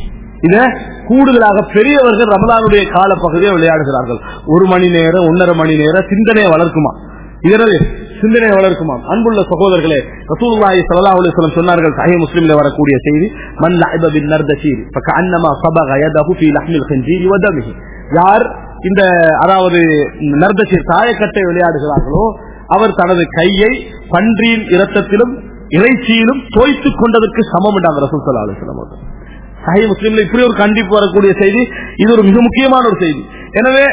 S2: இத கூடுதலாக பெரியவர்கள் ரமலானுடைய கால பகுதியை விளையாடுகிறார்கள் ஒரு மணி நேரம் ஒன்னரை மணி நேரம் சிந்தனையை வளர்க்குமா இதனது சிந்தனை வளர்க்குமா அன்புள்ள சகோதரர்களே ரசூலுல்லாஹி ஸல்லல்லாஹு அலைஹி வஸல்லம் சொன்னார்கள் சஹீஹ் முஸ்லிம்ல வரக்கூடிய செய்தி மன் லஅப பின் நர்தஷீர் ஃபகஅன்னமா சபக யதஹு ஃபீ லஹ்மில் கன்ஜீர் வ தமிஹி யார் இந்த அதாவது நர்தஷீர் தாயக்கட்டை விளையாடுகிறார்களோ அவர் தனது கையை பன்றியின் இரத்தத்திலும் இறைச்சியிலும் தோய்த்துக் கொண்டதற்கு சமம் என்றாங்க ரசூல் ஸல்லல்லாஹு அலைஹி வஸல்லம் அவர்கள் சஹீஹ் முஸ்லிம்ல இப்படி ஒரு கண்டிப்பு வரக்கூடிய செய்தி இது ஒரு மிக முக்கியமான ஒரு செய்தி எனவே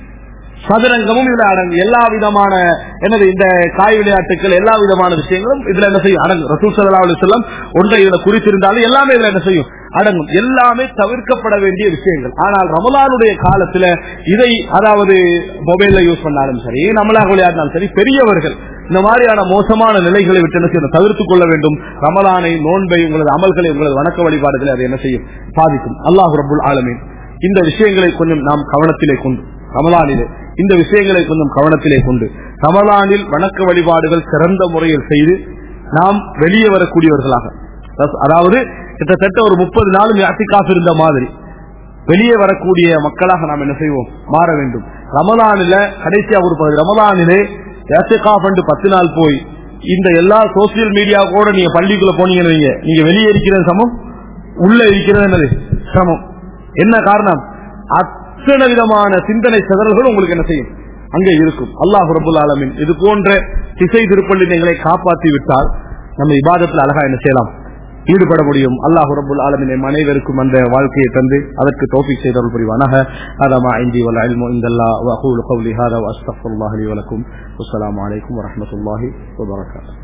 S2: சதுரங்கமும் இதுல அடங்கு எல்லா விதமான என்னது இந்த காய் விளையாட்டுகள் எல்லா விதமான விஷயங்களும் இதுல என்ன செய்யும் அடங்கும் ரசூல் சல்லா அலி சொல்லம் ஒன்றை இதுல குறித்திருந்தாலும் எல்லாமே இதுல என்ன செய்யும் அடங்கும் எல்லாமே தவிர்க்கப்பட வேண்டிய விஷயங்கள் ஆனால் ரமலானுடைய காலத்துல இதை அதாவது மொபைல்ல யூஸ் பண்ணாலும் சரி நம்மளாக விளையாடினாலும் சரி பெரியவர்கள் இந்த மாதிரியான மோசமான நிலைகளை விட்டு என்ன செய்யணும் தவிர்த்துக் கொள்ள வேண்டும் ரமலானை நோன்பை உங்களது அமல்களை உங்களது வணக்க வழிபாடுகளை அதை என்ன செய்யும் பாதிக்கும் அல்லாஹ் ரபுல் ஆலமீன் இந்த விஷயங்களை கொஞ்சம் நாம் கவனத்திலே கொண்டு ரமலானிலே இந்த விஷயங்களை கொஞ்சம் கவனத்திலே கொண்டு ரமலானில் வணக்க வழிபாடுகள் சிறந்த முறையில் செய்து நாம் வெளியே வரக்கூடியவர்களாக அதாவது கிட்டத்தட்ட ஒரு முப்பது நாளும் யாத்திக்காக இருந்த மாதிரி வெளியே வரக்கூடிய மக்களாக நாம் என்ன செய்வோம் மாற வேண்டும் ரமலானில கடைசியா ஒரு பகுதி ரமலானிலே யாத்திகாஃப் என்று பத்து நாள் போய் இந்த எல்லா சோசியல் மீடியா கூட நீங்க பள்ளிக்குள்ள போனீங்கன்னு வைங்க நீங்க வெளியே இருக்கிறது சமம் உள்ள இருக்கிறது என்னது சமம் என்ன காரணம் அத்தனை விதமான சிந்தனை சிதறல்கள் உங்களுக்கு என்ன செய்யும் அங்கே இருக்கும் அல்லாஹ் ரபுல் ஆலமின் இது போன்ற திசை திருப்பள்ளி எங்களை காப்பாற்றி விட்டால் நம்ம இபாதத்தில் அழகா என்ன செய்யலாம் ஈடுபட முடியும் அல்லாஹ் ரபுல் ஆலமின் எம் அனைவருக்கும் அந்த வாழ்க்கையை தந்து அதற்கு தௌஃபீக் செய்தவர்கள் புரிவானாக هذا ما عندي والعلم عند الله واقول قولي هذا واستغفر الله لي ولكم والسلام عليكم ورحمه الله وبركاته